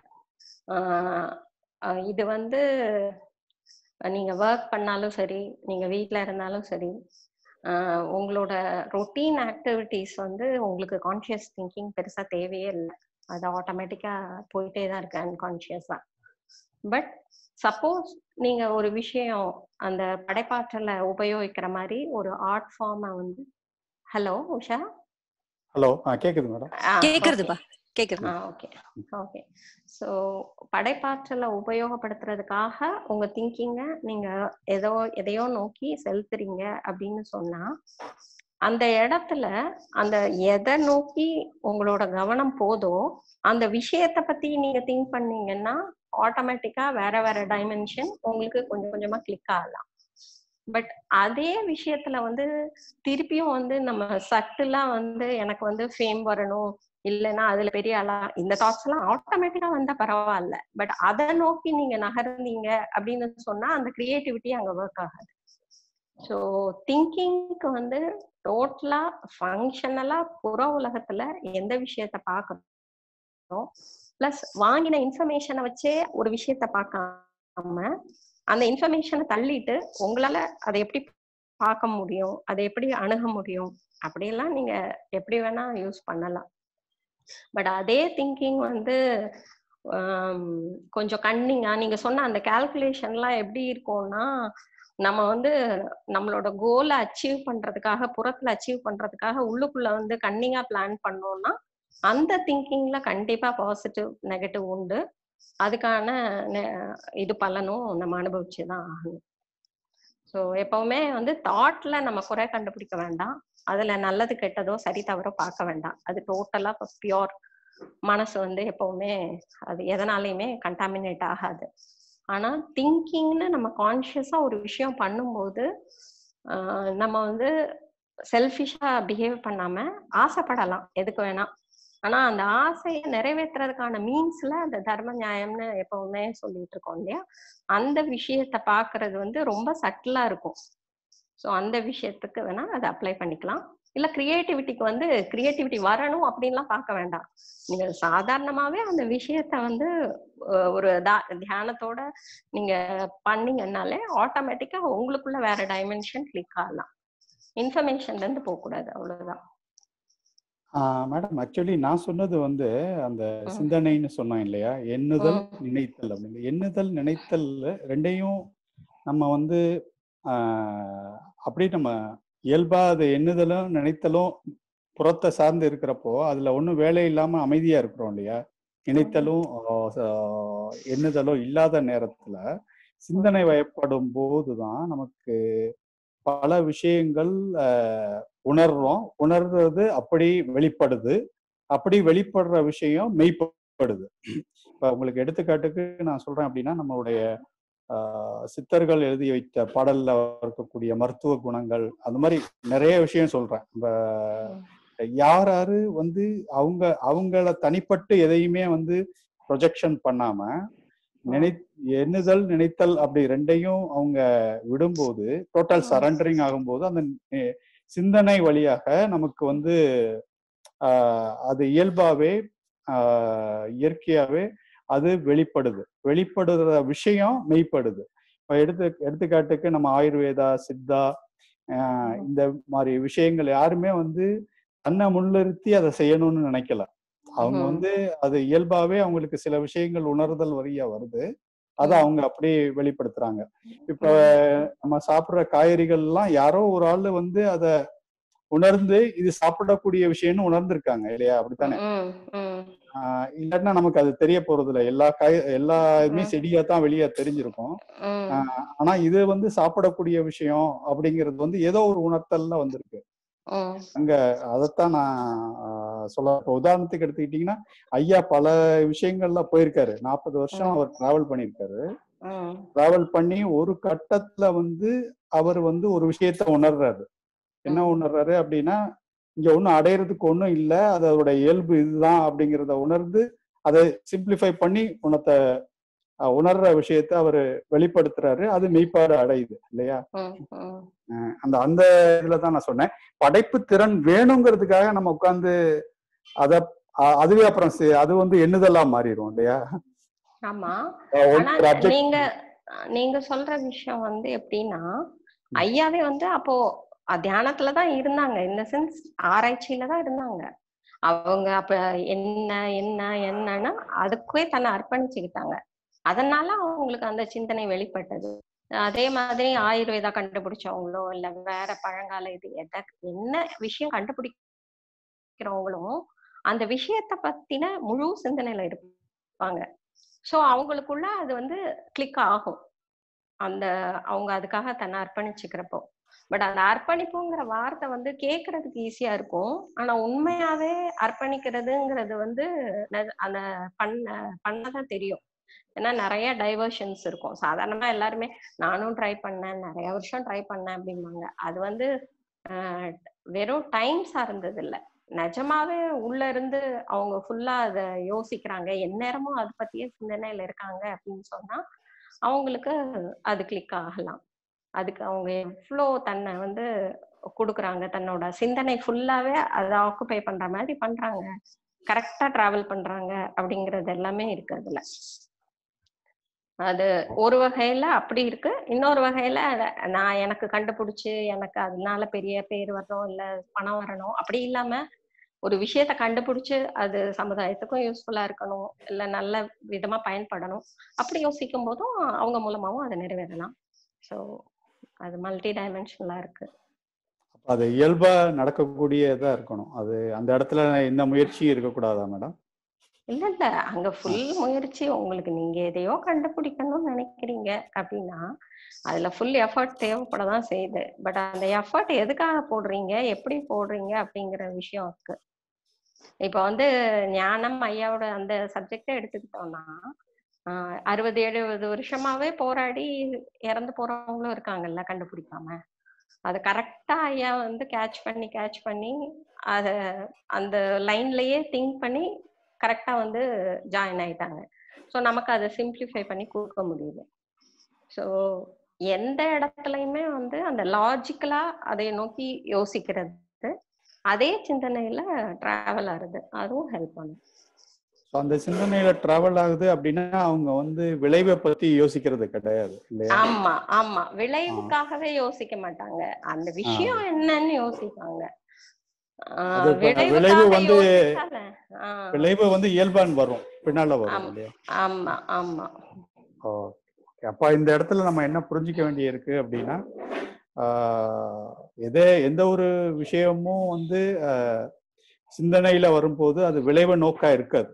இது வந்து அஹ் நீங்க ஒர்க் பண்ணாலும் சரி நீங்க வீட்ல இருந்தாலும் சரி ஆஹ் உங்களோட ரொட்டீன் ஆக்டிவிட்டீஸ் வந்து உங்களுக்கு கான்ஷியஸ் திங்கிங் பெருசா தேவையே இல்லை அது ஆட்டோமேட்டிக்கா போயிட்டே தான் இருக்கு அன்கான்ஷியஸா பட் சப்போஸ் நீங்க ஒரு விஷயம் அந்த படைப்பாற்றலை உபயோகிக்கிற மாதிரி ஒரு ஆர்ட் ஃபார்மை வந்து ஹலோ உஷா ஹலோ ஆ கேக்குது மேடம் கேக்குறதுப்பா கேக்குறது ஓகே ஓகே ஸோ படைப்பாற்றலை உபயோகப்படுத்துறதுக்காக உங்க திங்கிங்க நீங்க ஏதோ எதையோ நோக்கி செலுத்துறீங்க அப்படின்னு சொன்னா அந்த இடத்துல அந்த எதை நோக்கி உங்களோட கவனம் போதோ அந்த விஷயத்த பத்தி நீங்க திங்க் பண்ணீங்கன்னா ஆட்டோமேட்டிக்கா வேற வேற டைமென்ஷன் உங்களுக்கு கொஞ்சம் கொஞ்சமா கிளிக் ஆகலாம் பட் அதே விஷயத்துல வந்து திருப்பியும் வந்து நம்ம சட்டுலா வந்து எனக்கு வந்து ஃபேம் வரணும் இல்லைன்னா அதுல பெரிய ஆளா இந்த தாட்ஸ் எல்லாம் ஆட்டோமேட்டிக்கா வந்தா பரவாயில்ல பட் அதை நோக்கி நீங்க நகர்ந்தீங்க அப்படின்னு சொன்னா அந்த கிரியேட்டிவிட்டி அங்க ஒர்க் ஆகாது ஸோ திங்கிங்க்கு வந்து டோட்டலா ஃபங்க்ஷனலா புற உலகத்துல எந்த விஷயத்த பார்க்கணும் பிளஸ் வாங்கின இன்ஃபர்மேஷனை வச்சே ஒரு விஷயத்த பார்க்காம அந்த இன்ஃபர்மேஷனை தள்ளிட்டு உங்களால அதை எப்படி பார்க்க முடியும் அதை எப்படி அணுக முடியும் அப்படியெல்லாம் நீங்க எப்படி வேணா யூஸ் பண்ணலாம் பட் அதே திங்கிங் வந்து கொஞ்சம் கன்னிங்கா நீங்க சொன்ன அந்த கால்குலேஷன்லாம் எப்படி இருக்கும்னா நம்ம வந்து நம்மளோட கோலை அச்சீவ் பண்றதுக்காக புறத்துல அச்சீவ் பண்றதுக்காக உள்ளுக்குள்ள வந்து கன்னிங்கா பிளான் பண்ணோம்னா அந்த திங்கிங்ல கண்டிப்பா பாசிட்டிவ் நெகட்டிவ் உண்டு அதுக்கான இது பலனும் நம்ம அனுபவிச்சுதான் ஆகணும் ஸோ எப்பவுமே வந்து தாட்ல நம்ம குறை கண்டுபிடிக்க வேண்டாம் அதுல நல்லது கெட்டதோ சரி தவறோ பார்க்க வேண்டாம் அது டோட்டலா பியோர் மனசு வந்து எப்பவுமே அது எதனாலையுமே கண்டாமினேட் ஆகாது ஆனா திங்கிங்னு நம்ம கான்சியஸா ஒரு விஷயம் பண்ணும்போது நம்ம வந்து செல்ஃபிஷா பிஹேவ் பண்ணாம ஆசைப்படலாம் எதுக்கு வேணா ஆனா அந்த ஆசையை நிறைவேற்றுறதுக்கான மீன்ஸ்ல அந்த தர்ம நியாயம்னு எப்பவுமே சொல்லிட்டு இருக்கோம் இல்லையா அந்த விஷயத்த பாக்குறது வந்து ரொம்ப சட்டிலா இருக்கும் ஸோ அந்த விஷயத்துக்கு வேணா அதை அப்ளை பண்ணிக்கலாம் இல்ல கிரியேட்டிவிட்டிக்கு வந்து கிரியேட்டிவிட்டி வரணும் அப்படின்லாம் பார்க்க வேண்டாம் நீங்க சாதாரணமாவே அந்த விஷயத்த வந்து ஒரு தியானத்தோட நீங்க பண்ணீங்கன்னாலே ஆட்டோமேட்டிக்கா உங்களுக்குள்ள வேற டைமென்ஷன் கிளிக் ஆகலாம் இன்ஃபர்மேஷன்ல இருந்து போகக்கூடாது அவ்வளவுதான் மேடம் ஆக்சுவலி நான் சொன்னது வந்து அந்த சிந்தனைன்னு சொன்னோம் இல்லையா எண்ணுதல் நினைத்தல் அப்படின்னு எண்ணுதல் நினைத்தல் ரெண்டையும் நம்ம வந்து அப்படி நம்ம இயல்பா அது எண்ணுதலும் நினைத்தலும் புறத்தை சார்ந்து இருக்கிறப்போ அதுல ஒன்றும் வேலை இல்லாம அமைதியா இருக்கிறோம் இல்லையா நினைத்தலும் எண்ணுதலும் இல்லாத நேரத்துல சிந்தனை வயப்படும் போதுதான் நமக்கு பல விஷயங்கள் உணர்றோம் உணர்றது அப்படி வெளிப்படுது அப்படி வெளிப்படுற விஷயம் மெய்ப்படுது இப்ப உங்களுக்கு எடுத்துக்காட்டுக்கு நான் சொல்றேன் அப்படின்னா நம்மளுடைய சித்தர்கள் எழுதி வைத்த பாடல்ல இருக்கக்கூடிய மருத்துவ குணங்கள் அந்த மாதிரி நிறைய விஷயம் சொல்றேன் இந்த யார் யாரு வந்து அவங்க அவங்கள தனிப்பட்டு எதையுமே வந்து ப்ரொஜெக்ஷன் பண்ணாம நினை எண்ணுதல் நினைத்தல் அப்படி ரெண்டையும் அவங்க விடும்போது டோட்டல் சரண்டரிங் ஆகும்போது அந்த நி- சிந்தனை வழியாக நமக்கு வந்து ஆஹ், அது இயல்பாவே ஆஹ், இயற்கையாவே அது வெளிப்படுது வெளிப்படுற விஷயம் மெய்ப்படுது இப்ப எடுத்து எடுத்துக்காட்டுக்கு நம்ம ஆயுர்வேதா சித்தா ஆஹ், இந்த மாதிரி விஷயங்கள் யாருமே வந்து தன்னை முன்னிறுத்தி அதை செய்யணும்னு நினைக்கல அவங்க ம்ஹும். வந்து அது இயல்பாவே அவங்களுக்கு சில விஷயங்கள் உணர்தல் வழியா வருது அதை ம். அவங்க அப்படியே வெளிப்படுத்துறாங்க இப்ப நம்ம சாப்பிடுற காய்கறிகள் எல்லாம் யாரோ ஒரு ஆளு வந்து அத உணர்ந்து இது சாப்பிடக்கூடிய விஷயம்னு உணர்ந்திருக்காங்க இல்லையா அப்படித்தானே ம், ம், ஆஹ் இல்லாட்டினா நமக்கு அது தெரிய போறது இல்ல எல்லா காய் எல்லா இதுமே ம். செடியா தான் வெளியே தெரிஞ்சிருக்கும் ம், ஆஹ் ஆனா இது வந்து சாப்பிடக்கூடிய விஷயம் அப்படிங்கிறது வந்து ஏதோ ஒரு உணர்த்தல்ல வந்திருக்கு ம், அங்க அதைத்தான் நான் ஆஹ் சொல்ல இப்ப உதாரணத்துக்கு எடுத்துக்கிட்டீங்கன்னா ஐயா பல விஷயங்கள்ல போயிருக்காரு நாற்பது வருஷம் ம். அவர் டிராவல் பண்ணியிருக்காரு ம், டிராவல் பண்ணி ஒரு கட்டத்துல வந்து அவர் வந்து ஒரு விஷயத்த உணர்றாரு என்ன ம். உணர்றாரு அப்படின்னா இங்க ஒண்ணும் அடையறதுக்கு ஒண்ணும் இல்ல அதோட இயல்பு இதுதான் அப்படிங்கிறத உணர்ந்து அதை சிம்பிளிஃபை பண்ணி உணர்த்த அஹ், உணர்ற விஷயத்த அவர் வெளிப்படுத்துறாரு அது மெய்ப்பாடு அடையுது இல்லையா ம், ம். அஹ் அந்த அந்த இதுல தான் நான் சொன்னேன் படைப்பு திறன் வேணுங்கிறதுக்காக நம்ம உட்கார்ந்து அத அ- அதுவே அப்புறம் சி- அது வந்து எண்ணுதலா மாறிடும் இல்லையா ஆமா அஹ் ஒரு ஆனா ஒரு object- நீங்க நீங்க சொல்ற விஷயம் வந்து எப்படின்னா ஐயாவே வந்து அப்போ அஹ் தியானத்துலதான் இருந்தாங்க இந்த சென்ஸ் ஆராய்ச்சியில தான் இருந்தாங்க அவங்க அப்ப என்ன என்ன என்னன்னா அதுக்கே தன்னை அர்ப்பணிச்சுக்கிட்டாங்க அதனால அவங்களுக்கு அந்த சிந்தனை வெளிப்பட்டது அதே மாதிரி ஆயுர்வேதா கண்டுபிடிச்சவங்களோ இல்ல வேற பழங்கால இது எத என்ன விஷயம் கண்டுபிடிக்கிறவங்களும் அந்த விஷயத்த பத்தின முழு சிந்தனையில இருப்பாங்க சோ அவங்களுக்குள்ள அது வந்து கிளிக் ஆகும் அந்த அவங்க அதுக்காக தன்னை அர்ப்பணிச்சுக்கிறப்போ பட் அந்த அர்ப்பணிப்புங்கிற வார்த்தை வந்து கேட்கறதுக்கு ஈஸியா இருக்கும் ஆனா உண்மையாவே அர்ப்பணிக்கிறதுங்கிறது வந்து நெ- அந்த பண்ண பண்ணதான் தெரியும் ஏன்னா நிறைய டைவர்ஷன்ஸ் இருக்கும் சாதாரணமா எல்லாருமே நானும் ட்ரை பண்ணேன் நிறைய வருஷம் ட்ரை பண்ணேன் அப்படிம்பாங்க அது வந்து ஆஹ், வெறும் டைம் சார்ந்தது இல்ல நிஜமாவே உள்ள இருந்து அவங்க ஃபுல்லா அத யோசிக்கிறாங்க எந்நேரமும் அதை பத்தியே சிந்தனையில இருக்காங்க அப்படின்னு சொன்னா அவங்களுக்கு அது கிளிக் ஆகலாம் அதுக்கு அவங்க எவ்வளோ தன்னை வந்து கொடுக்குறாங்க தன்னோட சிந்தனை ஃபுல்லாவே அதை ஆக்குபை பண்ற மாதிரி பண்றாங்க கரெக்டா டிராவல் பண்றாங்க அப்படிங்கறது எல்லாமே இருக்கு அதுல அது ஒரு வகையில அப்படி இருக்கு இன்னொரு வகையில அத- நான் எனக்கு கண்டுபிடிச்சு எனக்கு அதனால பெரிய பேர் வரணும் இல்ல பணம் வரணும் அப்படி இல்லாம ஒரு விஷயத்த கண்டுபிடிச்சு அது சமுதாயத்துக்கும் யூஸ்ஃபுல்லா இருக்கணும் இல்ல நல்ல விதமா பயன்படணும் அப்படி யோசிக்கும் போதும் அவங்க மூலமாவும் அதை நிறைவேறலாம் ஸோ அது மல்டி டைமென்ஷனலா இருக்கு அப்ப அது இயல்பா நடக்கக்கூடியதா இருக்கணும் அது அந்த இடத்துல எந்த முயற்சியும் இருக்கக்கூடாதா மேடம் இல்ல இல்ல அங்க ஃபுல் முயற்சி உங்களுக்கு நீங்க எதையோ கண்டுபிடிக்கணும்னு நினைக்கிறீங்க அப்படின்னா அதுல ஃபுல் எஃபர்ட் தேவைப்படதான் செய்யுது பட் அந்த எஃபர்ட் எதுக்காக போடுறீங்க எப்படி போடுறீங்க அப்படிங்கிற விஷயம் இருக்கு இப்ப வந்து ஞானம் ஐயாவோட அந்த சப்ஜெக்டை எடுத்துக்கிட்டோம்னா ஆஹ் அறுபது எழுபது வருஷமாவே போராடி இறந்து போறவங்களும் இருக்காங்கல்ல கண்டுபிடிக்காம அதை கரெக்டா ஐயா வந்து கேட்ச் பண்ணி கேட்ச் பண்ணி அத அந்த லைன்லயே திங்க் பண்ணி கரெக்டா வந்து ஜாயின் ஆயிட்டாங்க ஸோ நமக்கு அதை சிம்பிளிஃபை பண்ணி கொடுக்க முடியுது ஸோ எந்த இடத்துலயுமே வந்து அந்த லாஜிக்கலா அதை நோக்கி யோசிக்கிறது அதே சிந்தனையில டிராவல் ஆகுது அதுவும் ஹெல்ப் பண்ணும் So, அந்த சிந்தனையில டிராவல் ஆகுது அப்படின்னா அவங்க வந்து விளைவை பத்தி யோசிக்கிறது கிடையாது இல்லையா ஆமா ஆமா விளைவுக்காகவே யோசிக்க மாட்டாங்க அந்த விஷயம் என்னன்னு யோசிப்பாங்க ஆஹ் அது இப்ப விளைவு விளைவுக்காக வந்து யோசிக்காத. ஆஹ் விளைவு வந்து இயல்பான் வரும் பின்னால வரும் ஆமா. இல்லையா ஆமா ஆமா ஓகே அப்ப இந்த இடத்துல நம்ம என்ன புரிஞ்சுக்க வேண்டியிருக்கு அப்படின்னா ஆஹ் எதே எந்த ஒரு விஷயமும் வந்து ஆஹ் சிந்தனையில வரும்போது அது விளைவை நோக்கா இருக்காது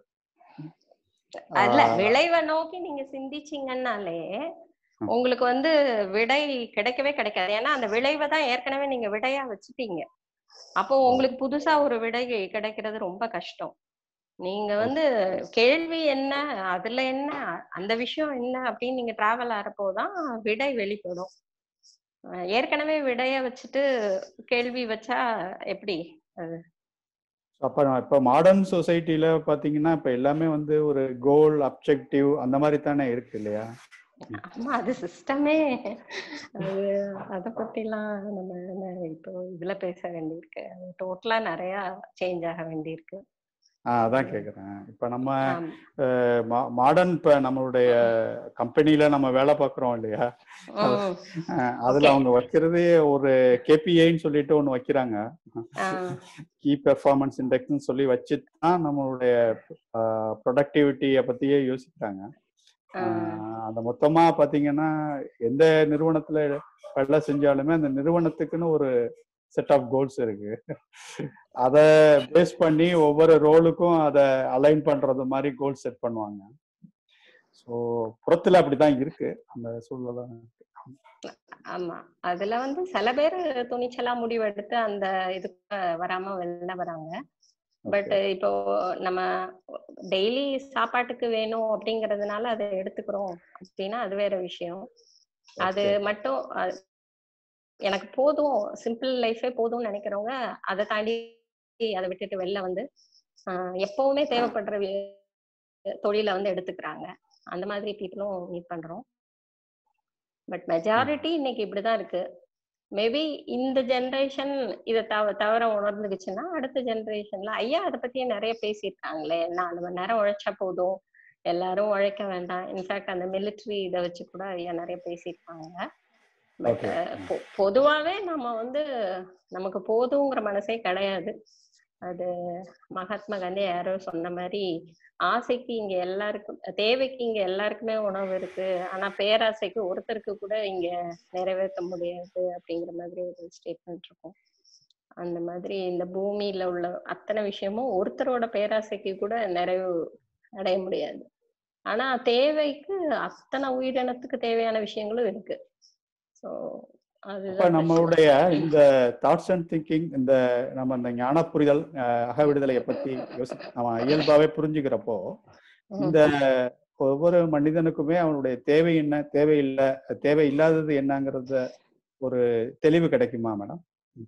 அல்ல ஆஹ் விளைவை நோக்கி நீங்க சிந்திச்சீங்கன்னாலே ம். உங்களுக்கு வந்து விடை கிடைக்கவே கிடைக்காது ஏன்னா அந்த விளைவை தான் ஏற்கனவே நீங்க விடையா வச்சுட்டீங்க அப்போ உங்களுக்கு புதுசா ஒரு விடை கிடைக்கிறது ரொம்ப கஷ்டம் நீங்க வந்து கேள்வி என்ன அதுல என்ன அந்த விஷயம் என்ன அப்படின்னு நீங்க டிராவல் ஆறப்போதான் விடை வெளிப்படும் அஹ் ஏற்கனவே விடைய வச்சுட்டு கேள்வி வச்சா எப்படி அது அப்ப இப்ப மாடர்ன் சொசைட்டில பாத்தீங்கன்னா இப்ப எல்லாமே வந்து ஒரு கோல் அப்ஜெக்டிவ் அந்த மாதிரி தானே இருக்கு இல்லையா ஆமா அது சிஸ்டமே அது அத பத்திலாம் நம்ம என்ன இப்போ இதுல பேச வேண்டியிருக்கு டோட்டலா நிறைய சேஞ்ச் ஆக வேண்டியிருக்கு ஆஹ் அதான் கேக்குறேன் இப்ப நம்ம ஆமா. மாடர்ன் இப்ப நம்மளுடைய கம்பெனில நம்ம வேலை பார்க்குறோம் இல்லையா ம். அஹ் அதுல Okay. அவங்க வைக்கிறதே ஒரு கேபிஐன்னு சொல்லிட்டு ஒண்ணு வைக்கிறாங்க ஆ, கீ பெர்ஃபார்மன்ஸ் இண்டெக்ஸ்னு சொல்லி வச்சு தான் நம்மளுடைய ப்ரொடக்டிவிட்டியை பத்தியே யோசிக்கிறாங்க ஆ. ஆஹ் அந்த மொத்தமா பாத்தீங்கன்னா எந்த நிறுவனத்துல வேலை செஞ்சாலுமே அந்த நிறுவனத்துக்குன்னு ஒரு செட் ஆஃப் கோல்ஸ் இருக்கு அதை பேஸ் பண்ணி ஒவ்வொரு ரோலுக்கும் அதை அலைன் பண்றது மாதிரி கோல் செட் பண்ணுவாங்க ஸோ புறத்துல அப்படிதான் இருக்கு அந்த சூழ்நிலை ஆமா அதுல வந்து சில பேர் துணிச்சலா முடிவெடுத்து அந்த இதுக்கு வராம வெளில வராங்க பட் இப்போ நம்ம டெய்லி சாப்பாட்டுக்கு வேணும் அப்படிங்கறதுனால அதை எடுத்துக்கிறோம் அப்படின்னா அது வேற விஷயம் அது மட்டும் அ- எனக்கு போதும் சிம்பிள் லைஃபே போதும்னு நினைக்கிறவங்க அதை தாண்டி அதை விட்டுட்டு வெளில வந்து ஆஹ் எப்பவுமே தேவைப்படுற வி- தொழிலை வந்து எடுத்துக்கிறாங்க அந்த மாதிரி பீப்புளும் மீட் பண்றோம் பட் மெஜாரிட்டி இன்னைக்கு இப்படிதான் இருக்கு மேபி இந்த ஜெனரேஷன் இதை தவ தவிர உணர்ந்துக்குச்சுன்னா அடுத்த ஜெனரேஷன்ல ஐயா அதை பத்தியே நிறைய பேசியிருக்காங்களே நாலு மணி நேரம் உழைச்சா போதும் எல்லாரும் உழைக்க வேண்டாம் இன்ஃபேக்ட் அந்த மிலிட்ரி இதை வச்சு கூட ஐயா நிறைய பேசியிருக்காங்க பட் Okay. பொதுவாவே நம்ம வந்து நமக்கு போதுங்கிற மனசே கிடையாது அது மகாத்மா காந்தி யாரோ சொன்ன மாதிரி ஆசைக்கு இங்க எல்லாருக்கும் தேவைக்கு இங்க எல்லாருக்குமே உணவு இருக்கு ஆனா பேராசைக்கு ஒருத்தருக்கு கூட இங்க நிறைவேற்ற முடியாது அப்படிங்கிற மாதிரி ஒரு ஸ்டேட்மெண்ட் இருக்கும் அந்த மாதிரி இந்த பூமியில உள்ள அத்தனை விஷயமும் ஒருத்தரோட பேராசைக்கு கூட நிறைவு அடைய முடியாது ஆனா தேவைக்கு அத்தனை உயிரினத்துக்கு தேவையான விஷயங்களும் இருக்கு ஸோ அப்ப அதுதான் பிரச்சனை. நம்மளுடைய இந்த தாட்ஸ் அண்ட் திங்கிங் இந்த நம்ம இந்த ஞான புரிதல் அஹ், அக விடுதலையை பத்தி யோசி நம்ம இயல்பாவே புரிஞ்சுக்கிறப்போ இந்த ஒவ்வொரு மனிதனுக்குமே அவனுடைய தேவை என்ன தேவையில்லை தேவை இல்லாதது என்னங்கிறத ஒரு தெளிவு கிடைக்குமா மேடம்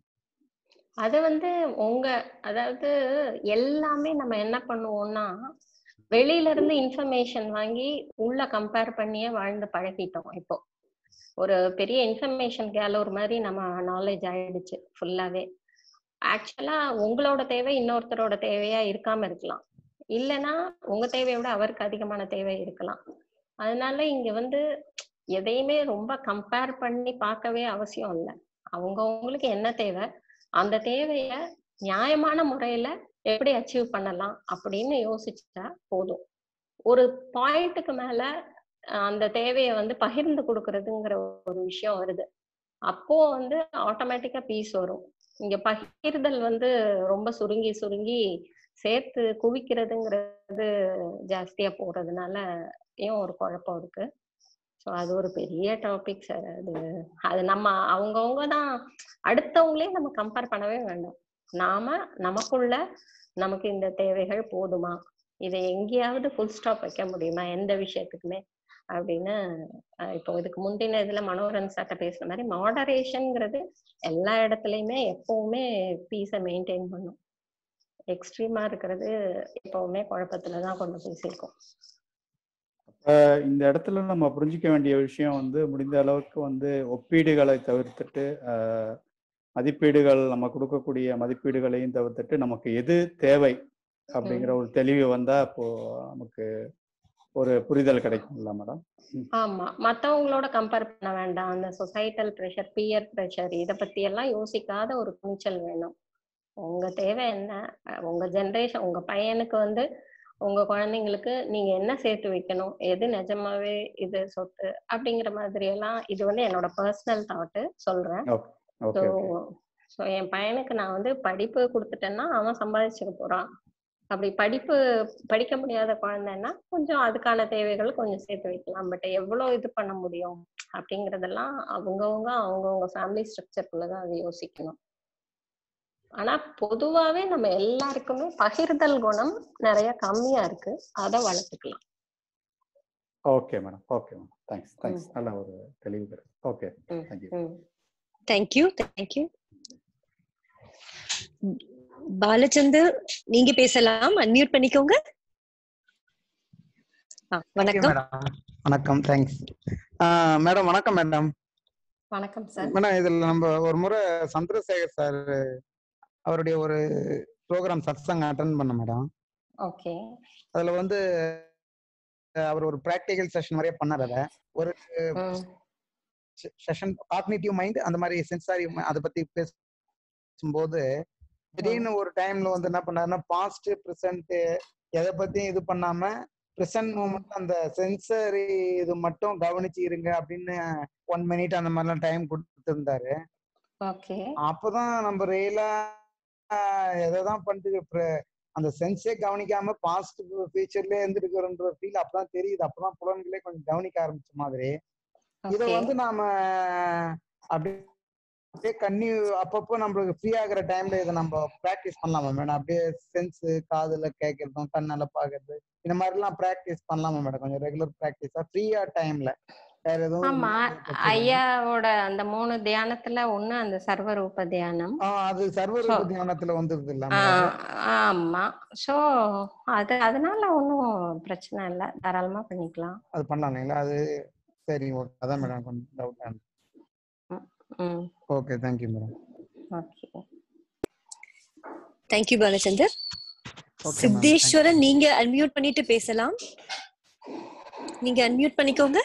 அது வந்து உங்க அதாவது எல்லாமே நம்ம என்ன பண்ணுவோம்னா வெளியில இருந்து இன்ஃபர்மேஷன் வாங்கி உள்ள கம்பேர் பண்ணியே வாழ்ந்து பழகிட்டோம் இப்போ ஒரு பெரிய இன்ஃபர்மேஷன் கேலோர் மாதிரி நம்ம நாலேஜ் ஆயிடுச்சு ஃபுல்லாவே ஆக்சுவலா உங்களோட தேவை இன்னொருத்தரோட தேவையா இருக்காம இருக்கலாம் இல்லைன்னா உங்க தேவையை விட அவருக்கு அதிகமான தேவை இருக்கலாம் அதனால இங்க வந்து எதையுமே ரொம்ப கம்பேர் பண்ணி பார்க்கவே அவசியம் இல்லை அவங்கவுங்களுக்கு என்ன தேவை அந்த தேவைய நியாயமான முறையில எப்படி அச்சீவ் பண்ணலாம் அப்படின்னு யோசிச்சா போதும் ஒரு பாயிண்ட்டுக்கு மேல அஹ், அந்த தேவையை வந்து பகிர்ந்து கொடுக்கறதுங்கிற ஒரு விஷயம் வருது அப்போ வந்து ஆட்டோமேட்டிக்கா பீஸ் வரும் இங்க பகிர்தல் வந்து ரொம்ப சுருங்கி சுருங்கி சேர்த்து குவிக்கிறதுங்கிறது ஜாஸ்தியா போறதுனால ஏன் ஒரு குழப்பம் இருக்கு ஸோ அது ஒரு பெரிய டாபிக் சார் அது அது நம்ம அவங்கவுங்க தான் அடுத்தவங்களே நம்ம கம்பேர் பண்ணவே வேண்டாம் நாம நமக்குள்ள நமக்கு இந்த தேவைகள் போதுமா இதை எங்கேயாவது ஃபுல் ஸ்டாப் வைக்க முடியுமா எந்த விஷயத்துக்குமே அப்படின்னு அஹ் இப்போ இதுக்கு முந்தின இதுல மனோரன் சார்ட்ட பேசுன மாதிரி மாடரேஷன்ங்கிறது எல்லா இடத்துலயுமே எப்பவுமே பீஸை மெயின்டைன் பண்ணும் எக்ஸ்ட்ரீமா இருக்கிறது எப்பவுமே குழப்பத்துல தான் கொண்டு போய் சேர்க்கும் அஹ் இந்த இடத்துல நம்ம புரிஞ்சிக்க வேண்டிய விஷயம் வந்து முடிந்த அளவுக்கு வந்து ஒப்பீடுகளை தவிர்த்துட்டு அஹ், மதிப்பீடுகள் நம்ம கொடுக்கக்கூடிய மதிப்பீடுகளையும் தவிர்த்துட்டு நமக்கு எது தேவை அப்படிங்கிற ஒரு தெளிவு வந்தா அப்போ நமக்கு ஒரு புரிதல் கிடைக்கும்ல மேடம் ஆமா மத்தவங்களோட கம்பேர் பண்ண வேண்டாம் அந்த சொசைட்டல் ப்ரெஷர் பியர் ப்ரெஷர் இத பத்தி எல்லாம் யோசிக்காத ஒரு துணிச்சல் வேணும் உங்க தேவை என்ன அஹ் உங்க ஜெனரேஷன் உங்க பையனுக்கு வந்து உங்க குழந்தைங்களுக்கு நீங்க என்ன சேர்த்து வைக்கணும் எது நிஜமாவே இது சொத்து அப்படிங்கிற மாதிரி எல்லாம் இது வந்து என்னோட பர்சனல் தாட்டு சொல்றேன் ஓகே ஸோ ஓகே ஸோ என் பையனுக்கு நான் வந்து படிப்பு கொடுத்துட்டேன்னா அவன் சம்பாதிச்சுக்க போறான் அப்படி படிப்பு படிக்க முடியாத குழந்தைன்னா கொஞ்சம் அதுக்கான தேவைகள் கொஞ்சம் சேர்த்து வைக்கலாம் பட் எவ்வளவு இது பண்ண முடியும் அப்படிங்கறதெல்லாம் அவங்கவுங்க அவங்கவுங்க ஃபேமிலி ஸ்ட்ரக்சருக்குள்ளதான் அது யோசிக்கணும் ஆனா பொதுவாவே நம்ம எல்லாருக்குமே பகிர்தல் குணம் நிறைய கம்மியா இருக்கு அதை வளர்த்துக்கலாம் okay madam okay madam thanks thanks நல்ல ஒரு தெளிவு ஓகே ம், தேங்க்யூ ம். தேங்க்யூ தேங்க்யூ பாலச்சந்தர் நீங்க பேசலாம் அன்மியூட் பண்ணிக்கோங்க ஆ, வணக்கம் மேடம் வணக்கம் தேங்க்ஸ் மேடம் வணக்கம் மேடம் வணக்கம் சார் மேடம் இதுல நம்ம ஒரு முறை சந்திரசேகர் சார் அவருடைய ஒரு ப்ரோக்ராம் சத்சங் அட்டன் பண்ண மேடம் ஓகே அதுல வந்து அஹ், அவர் ஒரு ப்ராக்டிக்கல் செஷன் மாதிரியே பண்ணார் அதை ஒரு செஷன் காக்னிட்டிவ் மைண்ட் அந்த மாதிரி சென்சாரி அதை பத்தி பேசும்போது திடீர்னு ஒரு டைம்ல வந்து என்ன பண்ணாருன்னா பாஸ்ட் ப்ரெசன்ட் எதை பத்தியும் இது பண்ணாம ப்ரெசன்ட் மூமெண்ட் அந்த சென்சரி இது மட்டும் கவனிச்சு இருங்க அப்படின்னு ஒன் மினிட் அந்த மாதிரிலாம் டைம் கொடுத்துருந்தாரு ஓகே அப்பதான் நம்ம ரியலா எதைதான் பண்ணிட்டு இப்ப- அந்த சென்ஸே கவனிக்காம பாஸ்ட் ஃபியூச்சர்லயே இருந்துருக்கிறோன்ற ஃபீல் அப்பதான் தெரியுது அப்பதான் புலன்களே கொஞ்சம் கவனிக்க ஆரம்பிச்ச மாதிரி இத ஓகே வந்து நாம அப்படியே கண்ணி அப்பப்போ நம்மளுக்கு ஃப்ரீ ஆகுற டைம்ல இதை நம்ம ப்ராக்டிஸ் பண்ணலாமா மேடம் அப்படியே சென்ஸ் காதுல கேட்கறதும் கண்ணால பாக்குறது இந்த மாதிரி எல்லாம் ப்ராக்டிஸ் பண்ணலாமா மேடம் கொஞ்சம் ரெகுலர் ப்ராக்டிஸா ஃப்ரீயா டைம்ல வேற எதுவும் ஆமா பிரச்சனை இல்லை. ஐயாவோட அந்த மூணு தியானத்துல ஒண்ணு அந்த சர்வரூப தியானம் ஆ, அது சர்வர் So- தியானத்துல வந்துருது இல்ல ஆ, மேடம் ஆமா சோ அது அதனால ஒன்றும் பிரச்சனை இல்லை தாராளமா பண்ணிக்கலாம் அது பண்ணலாம் இல்லைங்களா அது சரி ஓகே அதான் மேடம் கொஞ்சம் டவுட் ம் okay thank you madam okay thank you Balachandar okay ma'am Sitheswaran நீங்க அன்மியூட் பண்ணிட்டு பேசலாம் நீங்க அன்மியூட் பண்ணிக்கோங்க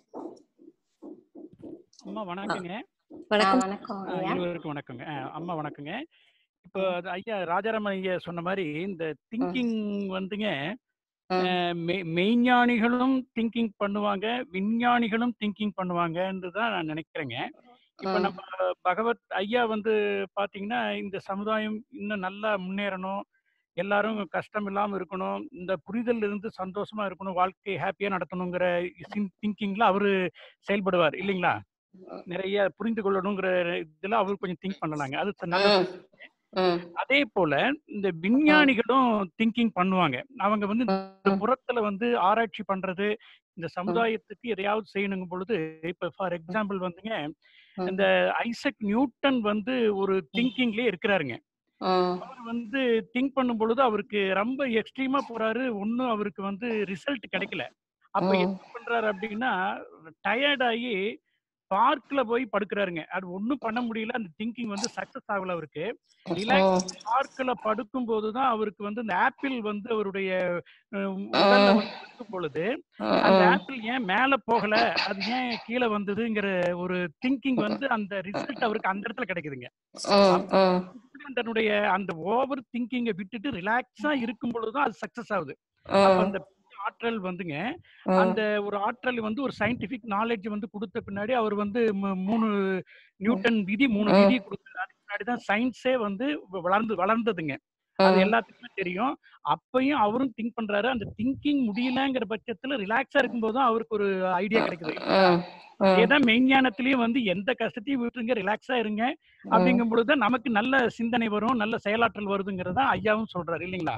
அம்மா வணக்கங்க ஆ, வணக்கம் வணக்கம் ஆ, ஐயா இருவருக்கும் வணக்கங்க ஆ, அம்மா வணக்கங்க இப்போ அது ஐயா ராஜாராமன் ஐயா சொன்ன மாதிரி இந்த திங்கிங் வந்துங்க ம், அஹ், மெய்- மெய்ஞானிகளும் திங்கிங் பண்ணுவாங்க விஞ்ஞானிகளும் திங்கிங் பண்ணுவாங்கன்னு தான் நான் நினைக்கிறேங்க இப்போ ம், நம்ம பகவத் ஐயா வந்து பாத்தீங்கன்னா இந்த சமுதாயம் இன்னும் நல்லா முன்னேறணும் எல்லாரும் கஷ்டம் இல்லாம இருக்கணும் இந்த புரிதல் இருந்து சந்தோஷமா இருக்கணும் வாழ்க்கையை ஹாப்பியா நடத்தணுங்கிற திங்கிங்ல அவரு செயல்படுவார் இல்லைங்களா நிறைய புரிந்து கொள்ளணுங்கிற இதுல அவர் கொஞ்சம் திங்க் பண்ணலாங்க அது நல்லது ம், ம், அதே போல இந்த விஞ்ஞானிகளும் திங்கிங் பண்ணுவாங்க அவங்க வந்து இந்த ம், புறத்துல வந்து ஆராய்ச்சி பண்றது இந்த சமுதாயத்துக்கு எதையாவது செய்யணுங்கும் பொழுது இப்ப ஃபார் எக்ஸாம்பிள் வந்துங்க ம், இந்த ஐசக் நியூட்டன் வந்து ஒரு திங்கிங்லயே இருக்கிறாருங்க ம், அவர் வந்து திங்க் பண்ணும் பொழுது அவருக்கு ரொம்ப எக்ஸ்ட்ரீமா போறாரு ஒன்னும் அவருக்கு வந்து ரிசல்ட் கிடைக்கல அப்ப ம், என்ன பண்றாரு அப்படின்னா டயர்ட் ஆகி பார்க்ல போய் படுக்கிறாருங்க அது ஒண்ணும் பண்ண முடியல அந்த திங்கிங் வந்து சக்சஸ் ஆகல அவருக்கு ரிலாக்ஸ் ம், பார்க்ல படுக்கும் போதுதான் அவருக்கு வந்து இந்த ஆப்பிள் வந்து அவருடைய அஹ், உடல்ல ம், வந்து இருக்கும் பொழுது அந்த ம், ஆப்பிள் ஏன் மேல போகல அது ஏன் கீழே வந்ததுங்கிற ஒரு திங்கிங் வந்து அந்த ரிசல்ட் அவருக்கு அந்த இடத்துல கிடைக்குதுங்க ம், ம், தன்னுடைய அந்த ஓவர் திங்கிங்கை விட்டுட்டு ரிலாக்ஸா இருக்கும் பொழுதுதான் அது சக்சஸ் ஆகுது அப்ப ம், அந்த ஆற்றல் வந்துங்க ம், அந்த ஒரு ஆற்றல் வந்து ஒரு சயின்டிபிக் நாலேஜ் வந்து கொடுத்த பின்னாடி அவர் வந்து மு- மூணு நியூட்டன் விதி மூணு ம். விதி கொடுத்தாரு அதுக்கு முன்னாடி தான் சயின்ஸே வந்து வ- வளர்ந்து வளர்ந்ததுங்க அது ம், எல்லாத்துக்குமே தெரியும் அப்பயும் அவரும் திங்க் பண்றாரு அந்த திங்கிங் முடியலங்கிற பட்சத்துல ரிலாக்ஸா இருக்கும்போது தான் அவருக்கு ஒரு ஐடியா கிடைக்குது ம், ம், ஏதான் மெய்ஞானத்திலயும் வந்து எந்த கஷ்டத்தையும் விட்டுருங்க ரிலாக்ஸா இருங்க ம். அப்படிங்கும் பொழுது நமக்கு நல்ல சிந்தனை வரும் நல்ல செயலாற்றல் வருதுங்கிறத ஐயாவும் சொல்றாரு இல்லைங்களா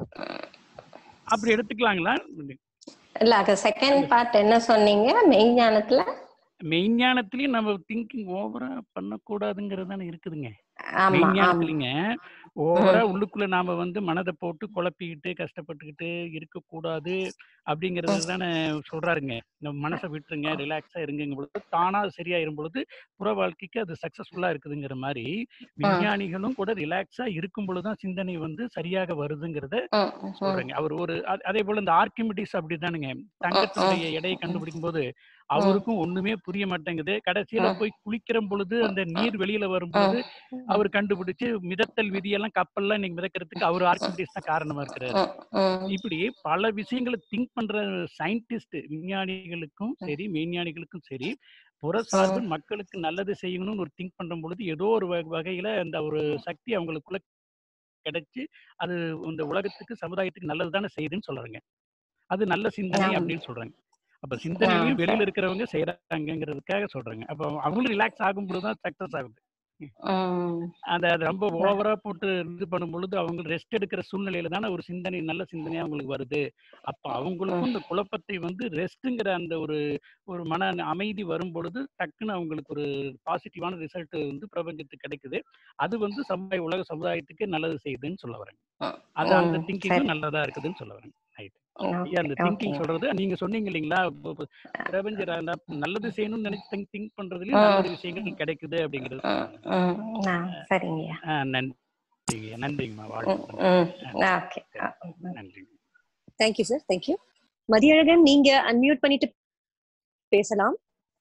அப்படி எடுத்துக்கலாங்களா இல்ல அது செகண்ட் பார்ட் என்ன சொன்னீங்க மெய்ஞானத்துல மெய்ஞானத்திலயும் நம்ம திங்கிங் ஓவரா பண்ணக்கூடாதுங்கிறது தானே இருக்குதுங்க ஆமா ஆமா மெய்ஞானத்திலங்க ஓவரா உள்ளுக்குள்ள நாம வந்து மனதை போட்டு குழப்பிக்கிட்டு கஷ்டப்பட்டுக்கிட்டு இருக்கக்கூடாது அப்படிங்கறது தானே சொல்றாருங்க நம்ம மனசை விட்டுருங்க ரிலாக்ஸா இருங்க பொழுது தானா அது சரியாயிரும் பொழுது புற வாழ்க்கைக்கு அது சக்சஸ்ஃபுல்லா இருக்குதுங்கிற மாதிரி விஞ்ஞானிகளும் கூட ரிலாக்ஸா இருக்கும் பொழுதுதான் சிந்தனை வந்து சரியாக வருதுங்கிறத ம், ம், சொல்றேங்க அவர் ஒரு அ- அதே போல இந்த ஆர்கிமிடிஸ் அப்படிதானுங்க தங்கத்தினுடைய எடையை கண்டுபிடிக்கும் போது அவருக்கும் ஒண்ணுமே புரிய மாட்டேங்குது கடைசியில ம். போய் குளிக்கிற பொழுது அந்த நீர் வெளியில வரும் பொழுது ம், அவர் கண்டுபிடிச்சு மிதத்தல் விதியெல்லாம் கப்பல்லாம் இன்னைக்கு மிதக்கிறதுக்கு அவர் ஆர்கிமிடிஸ் தான் காரணமா இருக்கிறாரு ம், ம், இப்படி பல விஷயங்களை திங்க் பண்ற சயின்டிஸ்ட் விஞ்ஞானிகளுக்கும் சரி மெய்ஞானிகளுக்கும் சரி புறசார்பு மக்களுக்கு நல்லது செய்யணும்னு ஒரு திங்க் பண்ற பொழுது ஏதோ ஒரு வ- வகையில அந்த ஒரு சக்தி அவங்களுக்குள்ள கிடைச்சு அது இந்த உலகத்துக்கு சமுதாயத்துக்கு நல்லது தானே செய்யுதுன்னு சொல்றாங்க அது நல்ல சிந்தனை ஆமா. அப்படின்னு சொல்றாங்க அப்ப சிந்தனையும் ஆ, வெளியில இருக்கிறவங்க செய்யறாங்கிறதுக்காக சொல்றாங்க அப்ப அவங்களும் ரிலாக்ஸ் ஆகும் பொழுதுதான் சக்சஸ் ஆகுது உம் அந்த அது ரொம்ப ஓவரா போட்டு இது பண்ணும் பொழுது அவங்க ரெஸ்ட் எடுக்கிற சூழ்நிலையில தானே ஒரு சிந்தனை நல்ல சிந்தனையா அவங்களுக்கு வருது அப்ப அவங்களுக்கும் இந்த குழப்பத்தை வந்து ரெஸ்ட்டுங்கிற அந்த ஒரு ஒரு மன அமைதி வரும் பொழுது டக்குன்னு அவங்களுக்கு ஒரு பாசிட்டிவான ரிசல்ட் வந்து பிரபஞ்சத்துக்கு கிடைக்குது அது வந்து சமுதாய உலக சமுதாயத்துக்கு நல்லது செய்யுதுன்னு சொல்ல வரேன் அது அந்த உம் திங்கிங்கும் சரி நல்லதா இருக்குதுன்னு சொல்ல வரேன் ரைட் ஓகே அந்த ஓகே திங்கிங் சொல்றது நீங்க சொன்னீங்க இல்லைங்களா இப்ப- இப்ப பிரபஞ்ச ர- ந- நல்லது செய்யணும்னு நினைச்சு திங்க் திங்க் பண்றதுலயும் உம் நல்லது விஷயங்கள் கிடைக்குது அப்படிங்கிறது உம் சொன்னாங்க உம் ஆ சரிங்கய்யா ஆ, நன்றிங்க நன்றிங்கம்மா உம் வாழ்த்துக்கள் உம் ஆ, ஓகே சரி நன்றிங்க தேங்க்யூ சார் தேங்க்யூ மதியழகன் நீங்க அன்மியூட் பண்ணிட்டு பேசலாம்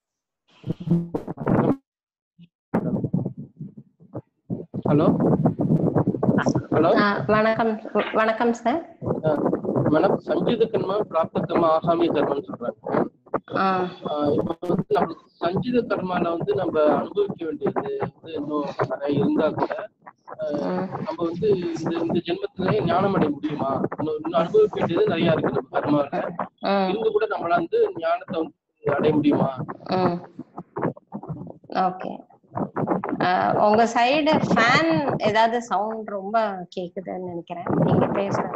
ஹலோ ஹலோ வணக்கம் வணக்கம் சார் மேடம் சஞ்சித கர்மா பிராப்த கர்மா ஆகாமிய கர்மான்னு சொல்றாங்க ஆ ஆஹ் இப்போ வந்து நம்மளுக்கு சஞ்சித கர்மால வந்து நம்ம அனுபவிக்க வேண்டியது வந்து இன்னும் நிறைய இருந்தா கூட ஆஹ் உம் நம்ம வந்து இந்த இந்த ஜென்மத்திலே ஞானம் அடைய முடியுமா இன்னும் இன்னும் அனுபவிக்க வேண்டியது நிறைய இருக்கு நம்ம கர்மால உம் இருந்து கூட நம்மளால வந்து ஞானத்தை வந்து அடைய முடியுமா உம் ஓகே உங்க சைடு ஃபேன் ஏதாவது சவுண்ட் ரொம்ப கேக்குதுன்னு நினைக்கிறேன் நீங்க பேசுறது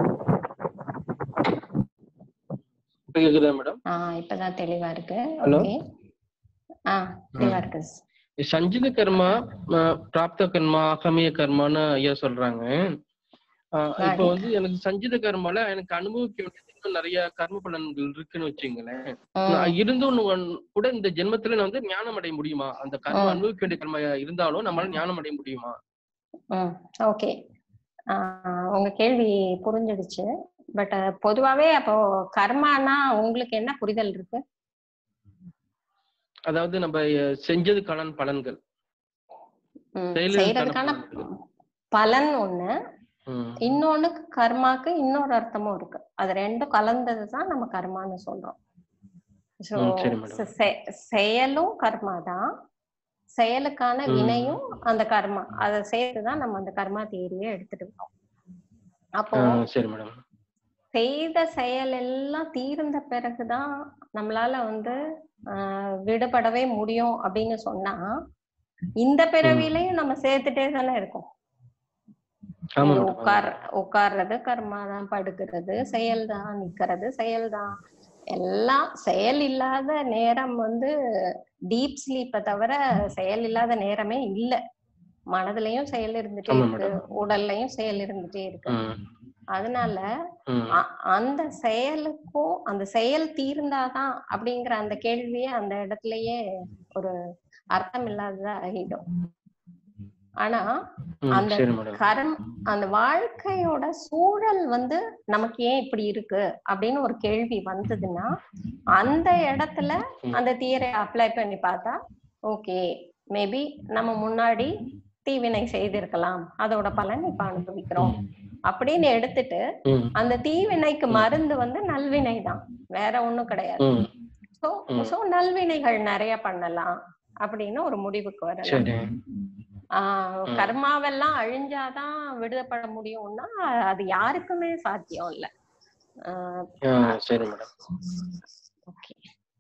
இப்ப கேக்குதா மேடம் ஆ இப்பதான் தெளிவா இருக்கு ஹலோ ஓகே ஆ தெளிவா இருக்கு சஞ்சித கர்மா ஆஹ் பிராப்த கர்மா ஆகமிய கர்மான்னு ஐயா சொல்றாங்க ஆஹ் இப்போ Right. வந்து எனக்கு சஞ்சித கர்மால எனக்கு அனுபவிக்க வேண்டியது இன்னும் நிறைய கர்ம பலன்கள் இருக்குன்னு வச்சுங்களேன் ம், நான் இருந்தும் ஒன்- கூட இந்த ஜென்மத்துல நான் வந்து ஞானம் அடைய முடியுமா அந்த கர்ம ம். அனுபவிக்க வேண்டிய கர்ம இருந்தாலும் நம்மளால ஞானம் அடைய முடியுமா ம் ஓகே உங்க கேள்வி புரிஞ்சிடுச்சு பட் பொதுவாவே அப்போ கர்மானா உங்களுக்கு என்ன புரிதல் இருக்கு அதாவது நம்ம அஹ், செஞ்சதுக்கான பலன்கள் ம், செயலுக்கான செய்யறதுக்கான பலன்கள். பலன் ஒண்ணு ம். இன்னொன்னு கர்மாக்கு இன்னொரு அர்த்தமும் இருக்கு அது ரெண்டும் கலந்தது தான் நம்ம கர்மான்னு சொல்றோம் ஸோ ம், சரி மேடம். செயலும் கர்மா தான் செயலுக்கான ம். வினையும் அந்த கர்மா அதை சேர்த்து தான் நம்ம அந்த கர்மா தேரியை எடுத்துட்டு இருக்கோம் அப்போ ஆஹ் சரி மேடம் செய்த செயல் எல்லாம் தீர்ந்த பிறகுதான் நம்மளால வந்து ஆஹ் விடுபடவே முடியும் அப்படின்னு சொன்னா இந்த பிறவிலையும் நம்ம சேர்த்துட்டே தானே இருக்கோம் ஆமா இங்க மேடம் உட்கார் உட்கார்றது கர்மா தான் படுக்கிறது செயல் தான் நிக்கிறது செயல் தான் எல்லாம் செயல் இல்லாத நேரம் வந்து டீப் ஸ்லீப்பை தவிர செயல் இல்லாத நேரமே இல்ல மனதுலயும் செயல் இருந்துட்டே ஆமா இருக்கு மேடம். உடல்லையும் செயல் இருந்துட்டே இருக்கு ம், அதனால ம். அ- அந்த செயலுக்கும் அந்த செயல் தீர்ந்தாதான் அப்படிங்கிற அந்த கேள்வியே அந்த இடத்துலயே ஒரு அர்த்தம் இல்லாததா ஆகிடும் ஆனா ம், அந்த சரி மேடம் கரம் அந்த வாழ்க்கையோட சூழல் வந்து நமக்கு ஏன் இப்படி இருக்கு அப்படின்னு ஒரு கேள்வி வந்ததுன்னா அந்த இடத்துல ம். அந்த தியரை அப்ளை பண்ணி பார்த்தா ஓகே மேபி நம்ம முன்னாடி தீவினை செய்திருக்கலாம் அதோட பலன் இப்ப அனுபவிக்கிறோம் அப்படின்னு எடுத்துட்டு ம், அந்த தீவினைக்கு ம். மருந்து வந்து நல்வினை தான் வேற ஒண்ணும் கிடையாது ம். சோ ம். சோ நல்வினைகள் நிறைய பண்ணலாம் அப்படின்னு ஒரு முடிவுக்கு வரலாம் சரி ஆஹ் ம். கர்மாவெல்லாம் அழிஞ்சாதான் விடுதப்பட முடியும்னா அது யாருக்குமே சாத்தியம் இல்ல ஆஹ் ஆ, சரி மேடம் okay.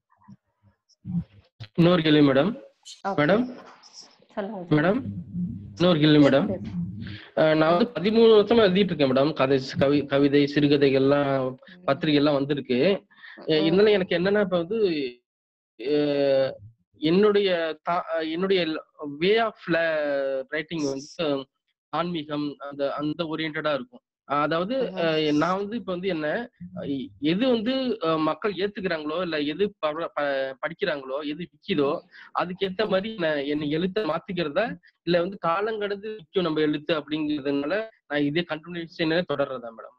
இன்னொரு கேள்வி மேடம் Okay. மேடம் சொல்லுங்க மேடம் இன்னொரு கேள்வி மேடம் அஹ் நான் வந்து பதிமூணு வருஷமா எழுதிட்டு இருக்கேன் மேடம் கதை கவி கவிதை சிறுகதைகள்லாம் பத்திரிகை எல்லாம் வந்திருக்கு அஹ் இருந்தாலும் எனக்கு என்னன்னா இப்ப வந்து அஹ் என்னுடைய தா- அஹ் என்னுடைய வே ஆஃப் ரைட்டிங் வந்து ஆன்மீகம் அந்த அந்த ஓரியன்டா இருக்கும் அஹ் அதாவது அஹ் நான் வந்து இப்ப வந்து என்ன அஹ் எது வந்து அஹ் மக்கள் ஏத்துக்கிறாங்களோ இல்ல எது ப- ப- படிக்கிறாங்களோ எது விக்குதோ அதுக்கேத்த மாதிரி நான் என்னை எழுத்த மாத்திக்கிறதா இல்ல வந்து காலங்கடந்து நிக்கும் நம்ம எழுத்து அப்படிங்கறதுனால நான் இதே கண்டினியூஷனே தொடர்றதா மேடம்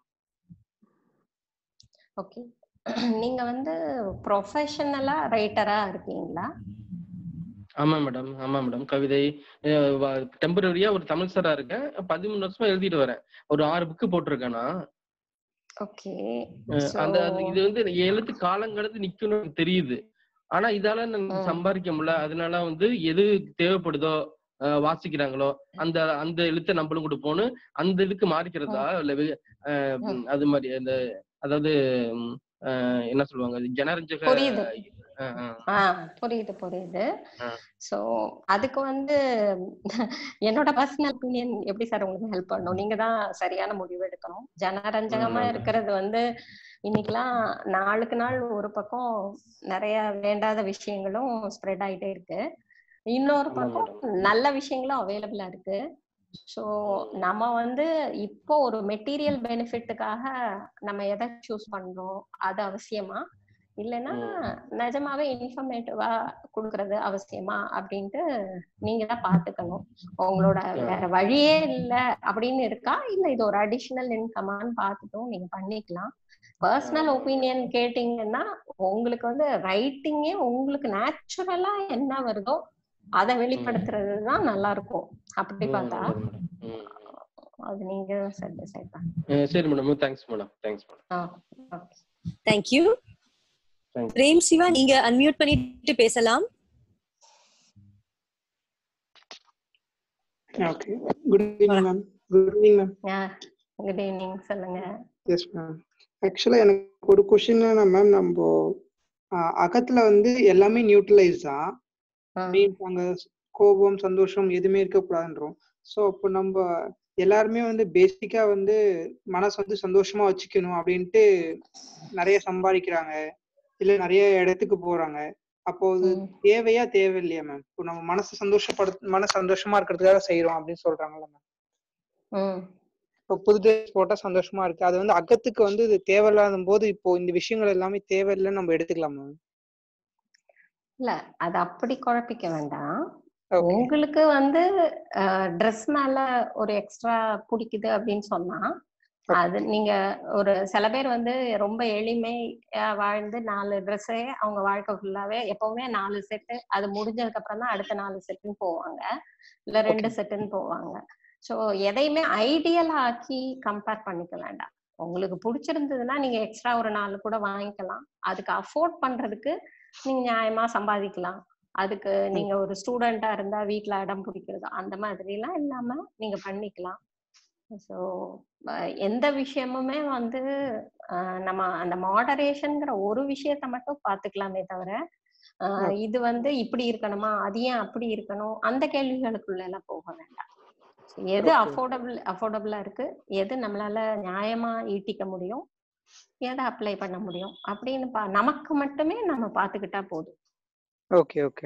ஓகே நீங்க வந்து ப்ரொஃபஷனலா ரைட்டரா இருக்கீங்களா ஆமா மேடம் ஆமா மேடம் கவிதை டெம்பரரியா ஒரு தமிழ் சாரா இருக்கேன் பதிமூணு வருஷமா எழுதிட்டு வரேன் ஒரு ஆறு புக்கு போட்டிருக்கேன் நான் ஓகே அஹ் அந்த அது- இது வந்து என் எழுத்து காலங்கடந்து நிக்கும்னு எனக்கு தெரியுது ஆனா இதால நான் ம். சம்பாதிக்க முடியல அதனால வந்து எது தேவைப்படுதோ அஹ் வாசிக்கிறாங்களோ அந்த அந்த எழுத்தை நம்மளும் கொடுப்போம்னு அந்த இதுக்கு மாறிக்கிறதா இல்ல வே- அஹ் ம். அது மாதிரி அந்த அதாவது ம், அஹ் என்ன சொல்லுவாங்க அது ஜனரஞ்சக புரியுது. ஆ, ஆ. ஆ புரியுது புரியுது ஆ. சோ அதுக்கு வந்து என்னோட பர்சனல் ஒப்பீனியன் எப்படி சார் உங்களுக்கு ஹெல்ப் பண்ணும் நீங்க தான் சரியான முடிவு எடுக்கணும் ஜனரஞ்சகமா ம். இருக்கிறது வந்து இன்னைக்கெல்லாம் நாளுக்கு நாள் ஒரு பக்கம் நிறைய வேண்டாத விஷயங்களும் ஸ்ப்ரெட் ஆயிட்டே இருக்கு இன்னொரு ஆமா பக்கம் மேடம் நல்ல விஷயங்களும் அவைலபிளா இருக்கு ஸோ நம்ம வந்து இப்போ ஒரு மெட்டீரியல் பெனிஃபிட்டுக்காக நம்ம எதை சூஸ் பண்றோம் அது அவசியமா இல்லைன்னா ம். நிஜமாவே இன்ஃபர்மேட்டிவா கொடுக்கறது அவசியமா அப்படின்ட்டு நீங்க தான் பாத்துக்கணும் உங்களோட ஆ. வேற வழியே இல்ல அப்படின்னு இருக்கா இல்ல இது ஒரு அடிஷனல் இன்கமான்னு பார்த்துட்டும் நீங்க பண்ணிக்கலாம் பர்சனல் ஒப்பீனியன் கேட்டீங்கன்னா உங்களுக்கு வந்து ரைட்டிங்கே உங்களுக்கு நேச்சுரலா என்ன வருதோ அதை வெளிப்படுத்துறது தான் நல்லா இருக்கும் அப்படி ம், பார்த்தா நல்லது மேடம் ம், அது நீங்க சரி டிசைட் பண்ண ம். சரி madam thanks madam thanks madam ஆ okay thank you Thank you. Prem Siva நீங்க அன்மியூட் பண்ணிட்டு பேசலாம் okay good evening ma'am good evening ma'am good evening சொல்லுங்க எஸ் மேம் ஆக்சுவலாக எனக்கு ஒரு கொஷின் மேம் நம்ம ஆஹ், அகத்துல வந்து எல்லாமே நியூட்ரலைஸ் தான் ஆ. மீன்ஸ் அங்க கோபம் சந்தோஷம் எதுவுமே இருக்கக்கூடாதுன்றோம் ஸோ அப்போ நம்ம எல்லாருமே வந்து பேசிக்கா வந்து மனசு வந்து சந்தோஷமா வச்சுக்கணும் அப்படின்ட்டு நிறைய சம்பாதிக்கிறாங்க இல்ல நிறைய இடத்துக்கு போறாங்க அப்போ அது ம். தேவையா தேவையில்லையா மேம் இப்போ நம்ம மனசு சந்தோஷப்படு மனசு சந்தோஷமா இருக்கிறதுக்காக செய்யறோம் அப்படின்னு சொல்றாங்கல்ல மேம் ம் இப்போ புது ட்ரெஸ் போட்டா சந்தோஷமா இருக்கு அது வந்து அகத்துக்கு வந்து இது தேவையில்லாத போது இப்போ இந்த விஷயங்கள் எல்லாமே தேவையில்லைன்னு நம்ம எடுத்துக்கலாமா இல்ல அது அப்படி குழப்பிக்க வேண்டாம் ஓகே உங்களுக்கு வந்து ட்ரெஸ் மேல ஒரு எக்ஸ்ட்ரா பிடிக்குது அப்படின்னு சொன்னா அது நீங்க ஒரு சில பேர் வந்து ரொம்ப எளிமை வாழ்ந்து நாலு ட்ரெஸ்ஸே அவங்க வாழ்க்கை ஃபுல்லாவே எப்பவுமே நாலு செட்டு அது முடிஞ்சதுக்கு அப்புறம் தான் அடுத்த நாலு செட்டுன்னு போவாங்க இல்ல ரெண்டு செட்டுன்னு போவாங்க ஸோ எதையுமே ஐடியல் ஆக்கி கம்பேர் பண்ணிக்க வேண்டாம் உங்களுக்கு பிடிச்சிருந்ததுன்னா நீங்க எக்ஸ்ட்ரா ஒரு நாலு கூட வாங்கிக்கலாம் அதுக்கு அஃபோர்ட் பண்றதுக்கு நீங்க நியாயமா சம்பாதிக்கலாம் அதுக்கு நீங்க ஒரு ஸ்டூடெண்டா இருந்தா வீட்ல அடம் பிடிக்கிறது அந்த மாதிரி எல்லாம் இல்லாம நீங்க பண்ணிக்கலாம் ஸோ எந்த விஷயமுமே வந்து அஹ், நம்ம அந்த மாடரேஷன்ங்கிற ஒரு விஷயத்த மட்டும் பாத்துக்கலாமே தவிர அஹ், இது வந்து இப்படி இருக்கணுமா அது ஏன் அப்படி இருக்கணும் அந்த கேள்விகளுக்குள்ள எல்லாம் போக வேண்டாம் So, எது Okay. அஃபோர்டபுள் அஃபோர்டபுளா இருக்கு எது நம்மளால நியாயமா ஈட்டிக்க முடியும் எதை அப்ளை பண்ண முடியும் அப்படின்னு பா நமக்கு மட்டுமே நம்ம பாத்துக்கிட்டா போதும் ஓகே ஓகே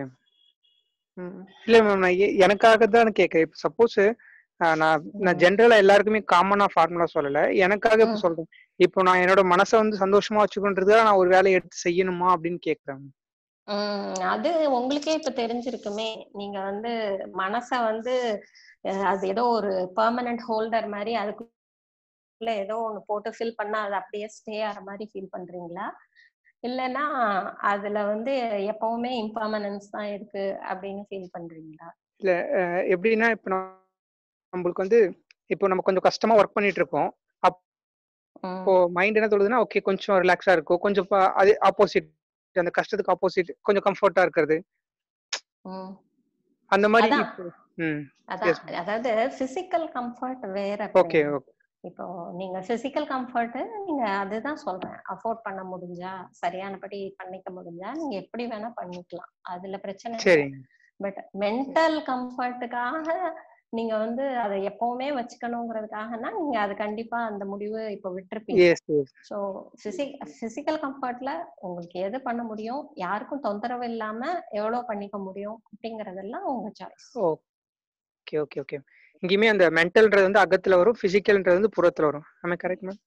இல்ல மேம் நான் எ- எனக்காக தான் கேட்கறேன் இப்போ சப்போஸ் நான் நான் ம். ஜென்ரலா எல்லாருக்குமே காமனா ஃபார்முலா சொல்லல எனக்காக இப்ப ம். சொல்றேன் இப்போ நான் என்னோட மனசை வந்து சந்தோஷமா வச்சுக்கொன்றதுக்காக நான் ஒரு வேலையை எடுத்து செய்யணுமா அப்படின்னு கேக்குறேன் உம் அது உங்களுக்கே இப்ப தெரிஞ்சிருக்குமே நீங்க வந்து மனச வந்து அஹ், அது ஏதோ ஒரு பெர்மனன்ட் ஹோல்டர் மாதிரி அதுக்குள்ள ஏதோ ஒண்ணு போட்டு ஃபில் பண்ணா அது அப்படியே ஸ்டே ஆகிற மாதிரி ஃபீல் பண்றீங்களா இல்லைன்னா அதுல வந்து எப்பவுமே இம்பர்மனன்ஸ் தான் இருக்கு அப்படின்னு ஃபீல் பண்றீங்களா இல்ல அஹ் எப்படின்னா இப்போ நம்ம- நம்மளுக்கு வந்து இப்போ நம்ம கொஞ்சம் கஷ்டமா ஒர்க் பண்ணிட்டு இருக்கோம் உம் இப்போ மைண்ட் என்ன சொல்லுதுன்னா ஓகே கொஞ்சம் ரிலாக்ஸா இருக்கும் கொஞ்சம் ப- அது ஆப்போசிட் அந்த கஷ்டத்துக்கு ஆப்போசிட் கொஞ்சம் கம்ஃபர்ட்டா இருக்கிறது உம் அந்த மாதிரி அதான். இப்போ ம் அதான் Yes, ma'am. அதாவது பிசிக்கல் கம்ஃபர்ட் வேற ஓகே பிரேம். ஓகே இப்போ நீங்க பிசிக்கல் கம்ஃபர்ட் நீங்க அதுதான் சொல்றேன் அஃபோர்ட் பண்ண முடிஞ்சா சரியானபடி பண்ணிக்க முடிஞ்சா நீங்க எப்படி வேணா பண்ணிக்கலாம் அதுல பிரச்சனை இல்லை சரிங்க பட் மென்டல் கம்ஃபர்ட்டுக்காக நீங்க வந்து அதை எப்பவுமே வச்சுக்கணுங்கிறதுக்காகனா நீங்க அது கண்டிப்பா அந்த முடிவு இப்போ விட்டுருப்பீங்க yes yes so physic physical கம்ஃபர்ட்ல உங்களுக்கு எது பண்ண முடியும் யாருக்கும் தொந்தரவு இல்லாம எவ்வளவு பண்ணிக்க முடியும் அப்படிங்கறதெல்லாம் உங்க சாய்ஸ் ஓகே ஓகே ஓகே இங்கேயுமே அந்த மென்டல்ன்றது வந்து அகத்துல வரும் பிசிக்கல்ன்றது வந்து புறத்துல வரும் ஆமா கரெக்ட் மேம்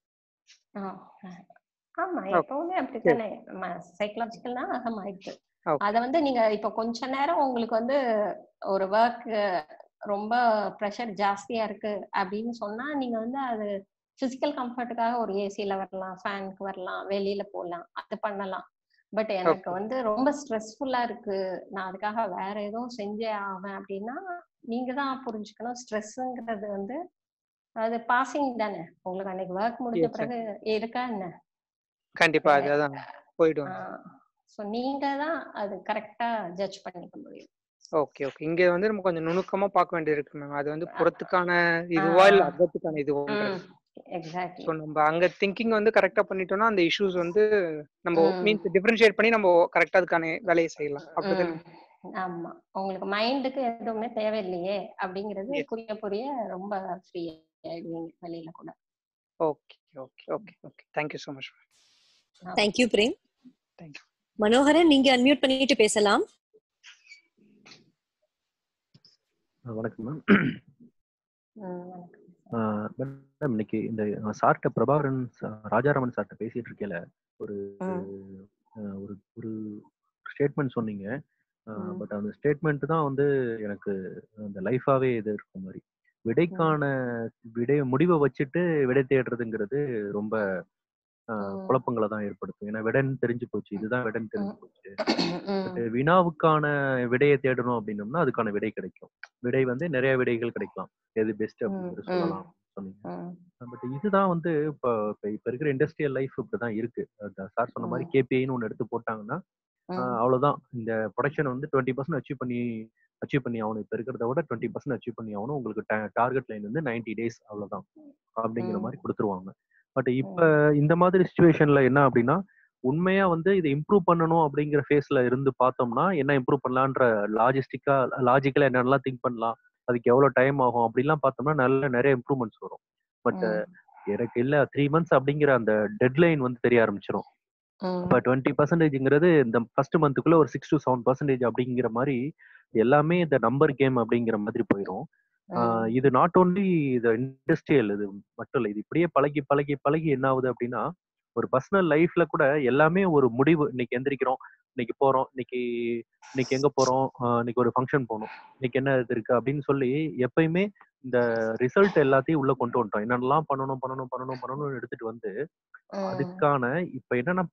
ஆமா Okay. எப்பவுமே அப்படித்தானே நம்ம சைக்கலாஜிக்கல்னா அகமாயிடுது Okay. அத வந்து நீங்க இப்ப கொஞ்ச நேரம் உங்களுக்கு வந்து ஒரு ஒர்க் ரொம்ப ப்ரெஷர் ஜாஸ்தியா இருக்கு அப்படின்னு சொன்னா நீங்க வந்து அது பிசிக்கல் கம்ஃபர்ட்டுக்காக ஒரு ஏசில வரலாம் ஃபேனுக்கு வரலாம் வெளியில போகலாம் அது பண்ணலாம் பட் எனக்கு Okay. வந்து ரொம்ப ஸ்ட்ரெஸ்ஃபுல்லா இருக்கு நான் அதுக்காக வேற எதுவும் செஞ்சே ஆவேன் அப்படின்னா நீங்க தான் புரிஞ்சுக்கணும் ஸ்ட்ரெஸ்ஸுங்கிறது வந்து அது பாசிங் தானே உங்களுக்கு அன்னைக்கு ஒர்க் முடிஞ்ச Yes, sir. பிறகு இருக்கா என்ன கண்டிப்பா அது அதான் போயிடும் ஸோ நீங்க தான் அது கரெக்டா ஜட்ஜ் பண்ணிக்க முடியும் ஓகே ஓகே இங்க வந்து நம்ம கொஞ்சம் நுணுக்கமா பார்க்க வேண்டியது இருக்கு மேம் அது வந்து புறத்துக்கான இதுவா இல்ல ஆ. அகத்துக்கான இதுவான்றது ம் எக்ஸாக்ட்லி ஸோ நம்ம அங்க திங்கிங் வந்து கரெக்டா பண்ணிட்டோம்னா அந்த இஷ்யூஸ் வந்து நம்ம ம். மீன்ஸ் டிஃபரன்ஷியேட் பண்ணி நம்ம கரெக்டா அதுக்கான வேலையை செய்யலாம் அப்படிதானே ஆமா உங்களுக்கு மைண்டுக்கு எதுவுமே தேவையில்லையே அப்படிங்கிறது Yes. புரிய புரிய ரொம்ப ஃப்ரீ ஆயிடுவீங்க வெளியில கூட okay okay okay okay thank you so much thank you Prem thank you Manoharan நீங்க அன்மியூட் பண்ணிட்டு பேசலாம் வணக்கம் மேம் ம், வணக்கம். மேடம் இன்னைக்கு இந்த சார்ட்ட பிரபாகரன் சா- ராஜாராமன் சார்ட்ட பேசிட்டு இருக்கேல ஒரு ம், அஹ், ஒரு ஒரு ஸ்டேட்மெண்ட் சொன்னீங்க ம், பட் அந்த ஸ்டேட்மெண்ட் தான் வந்து எனக்கு அந்த லைஃபாவே இது இருக்கும் மாதிரி விடைக்கான விடை முடிவை வச்சுட்டு விடை தேடுறதுங்கிறது ரொம்ப அஹ், ம். குழப்பங்களை தான் ஏற்படுத்தும் ஏன்னா விடைன்னு தெரிஞ்சு போச்சு இதுதான் விடைன்னு தெரிஞ்சு போச்சு ம், பட் வினாவுக்கான விடையை தேடணும் அப்படின்னோம்னா அதுக்கான விடை கிடைக்கும் விடை வந்து நிறைய விடைகள் கிடைக்கலாம் எது பெஸ்ட் அப்படிங்கிறது ம், சொல்லலாம் சொன்னீங்க ம், பட் இதுதான் வந்து இப்போ இப்போ இப்போ இருக்கிற இண்டஸ்ட்ரியல் லைஃப் இப்படிதான் இருக்கு சார் சொன்ன மாதிரி ம். கேபிஐன்னு ஒன்று எடுத்து போட்டாங்கன்னா ம், ஆஹ் அவ்வளவுதான் இந்த ப்ரொடக்ஷன் வந்து டுவெண்ட்டி பர்சன்ட் அச்சீவ் பண்ணி அச்சீவ் பண்ணி ஆகணும் இப்போ இருக்கிறத விட டுவெண்ட்டி பர்சன்ட் அச்சீவ் பண்ணி ஆகணும் உங்களுக்கு டார்கெட் லைன் வந்து நைன்டி டேஸ் அவ்வளவுதான் அப்படிங்கிற ம். மாதிரி கொடுத்துருவாங்க பட் இப்போ இந்த மாதிரி சுச்சுவேஷன்ல என்ன அப்படின்னா உண்மையா வந்து இதை இம்ப்ரூவ் பண்ணணும் அப்படிங்கிற ஃபேஸ்ல இருந்து பார்த்தோம்னா என்ன இம்ப்ரூவ் பண்ணலான்ற லாஜிஸ்டிக்கா லாஜிக்கலா என்னென்னலாம் திங்க் பண்ணலாம் அதுக்கு எவ்வளவு டைம் ஆகும் அப்படிலாம் பார்த்தோம்னா நல்ல நிறைய இம்ப்ரூவ்மெண்ட்ஸ் வரும் பட் ம், எனக்கு இல்ல த்ரீ மந்த்ஸ் அப்படிங்கிற அந்த டெட்லைன் வந்து தெரிய ஆரம்பிச்சிடும் ம், இப்போ டுவெண்ட்டி பர்சன்டேஜ்ங்கிறது இந்த ஃபர்ஸ்ட் மந்த்துக்குள்ள ஒரு சிக்ஸ் டு செவன் பர்சன்டேஜ் அப்படிங்கிற மாதிரி எல்லாமே இந்த நம்பர் கேம் அப்படிங்கிற மாதிரி போயிடும் ம், இது நாட் ஓன்லி இது இண்டஸ்ட்ரியல் இது மட்டும் இல்லை இது இப்படியே பழகி பழகி பழகி என்ன ஆகுது அப்படின்னா ஒரு பர்சனல் லைஃப்ல கூட எல்லாமே ஒரு முடிவு இன்னைக்கு எந்திரிக்கிறோம் இன்னைக்கு போறோம் இன்னைக்கு இன்னைக்கு எங்க போறோம் ஆஹ் இன்னைக்கு ஒரு ஃபங்க்ஷன் போகணும் இன்னைக்கு என்ன இது இருக்கு அப்படின்னு சொல்லி எப்பயுமே இந்த ரிசல்ட் எல்லாத்தையும் உள்ள கொண்டு வந்துட்டோம் என்னென்னலாம் பண்ணணும் பண்ணணும் பண்ணணும் பண்ணணும்னு எடுத்துட்டு வந்து ம், அதுக்கான இப்ப என்னன்னா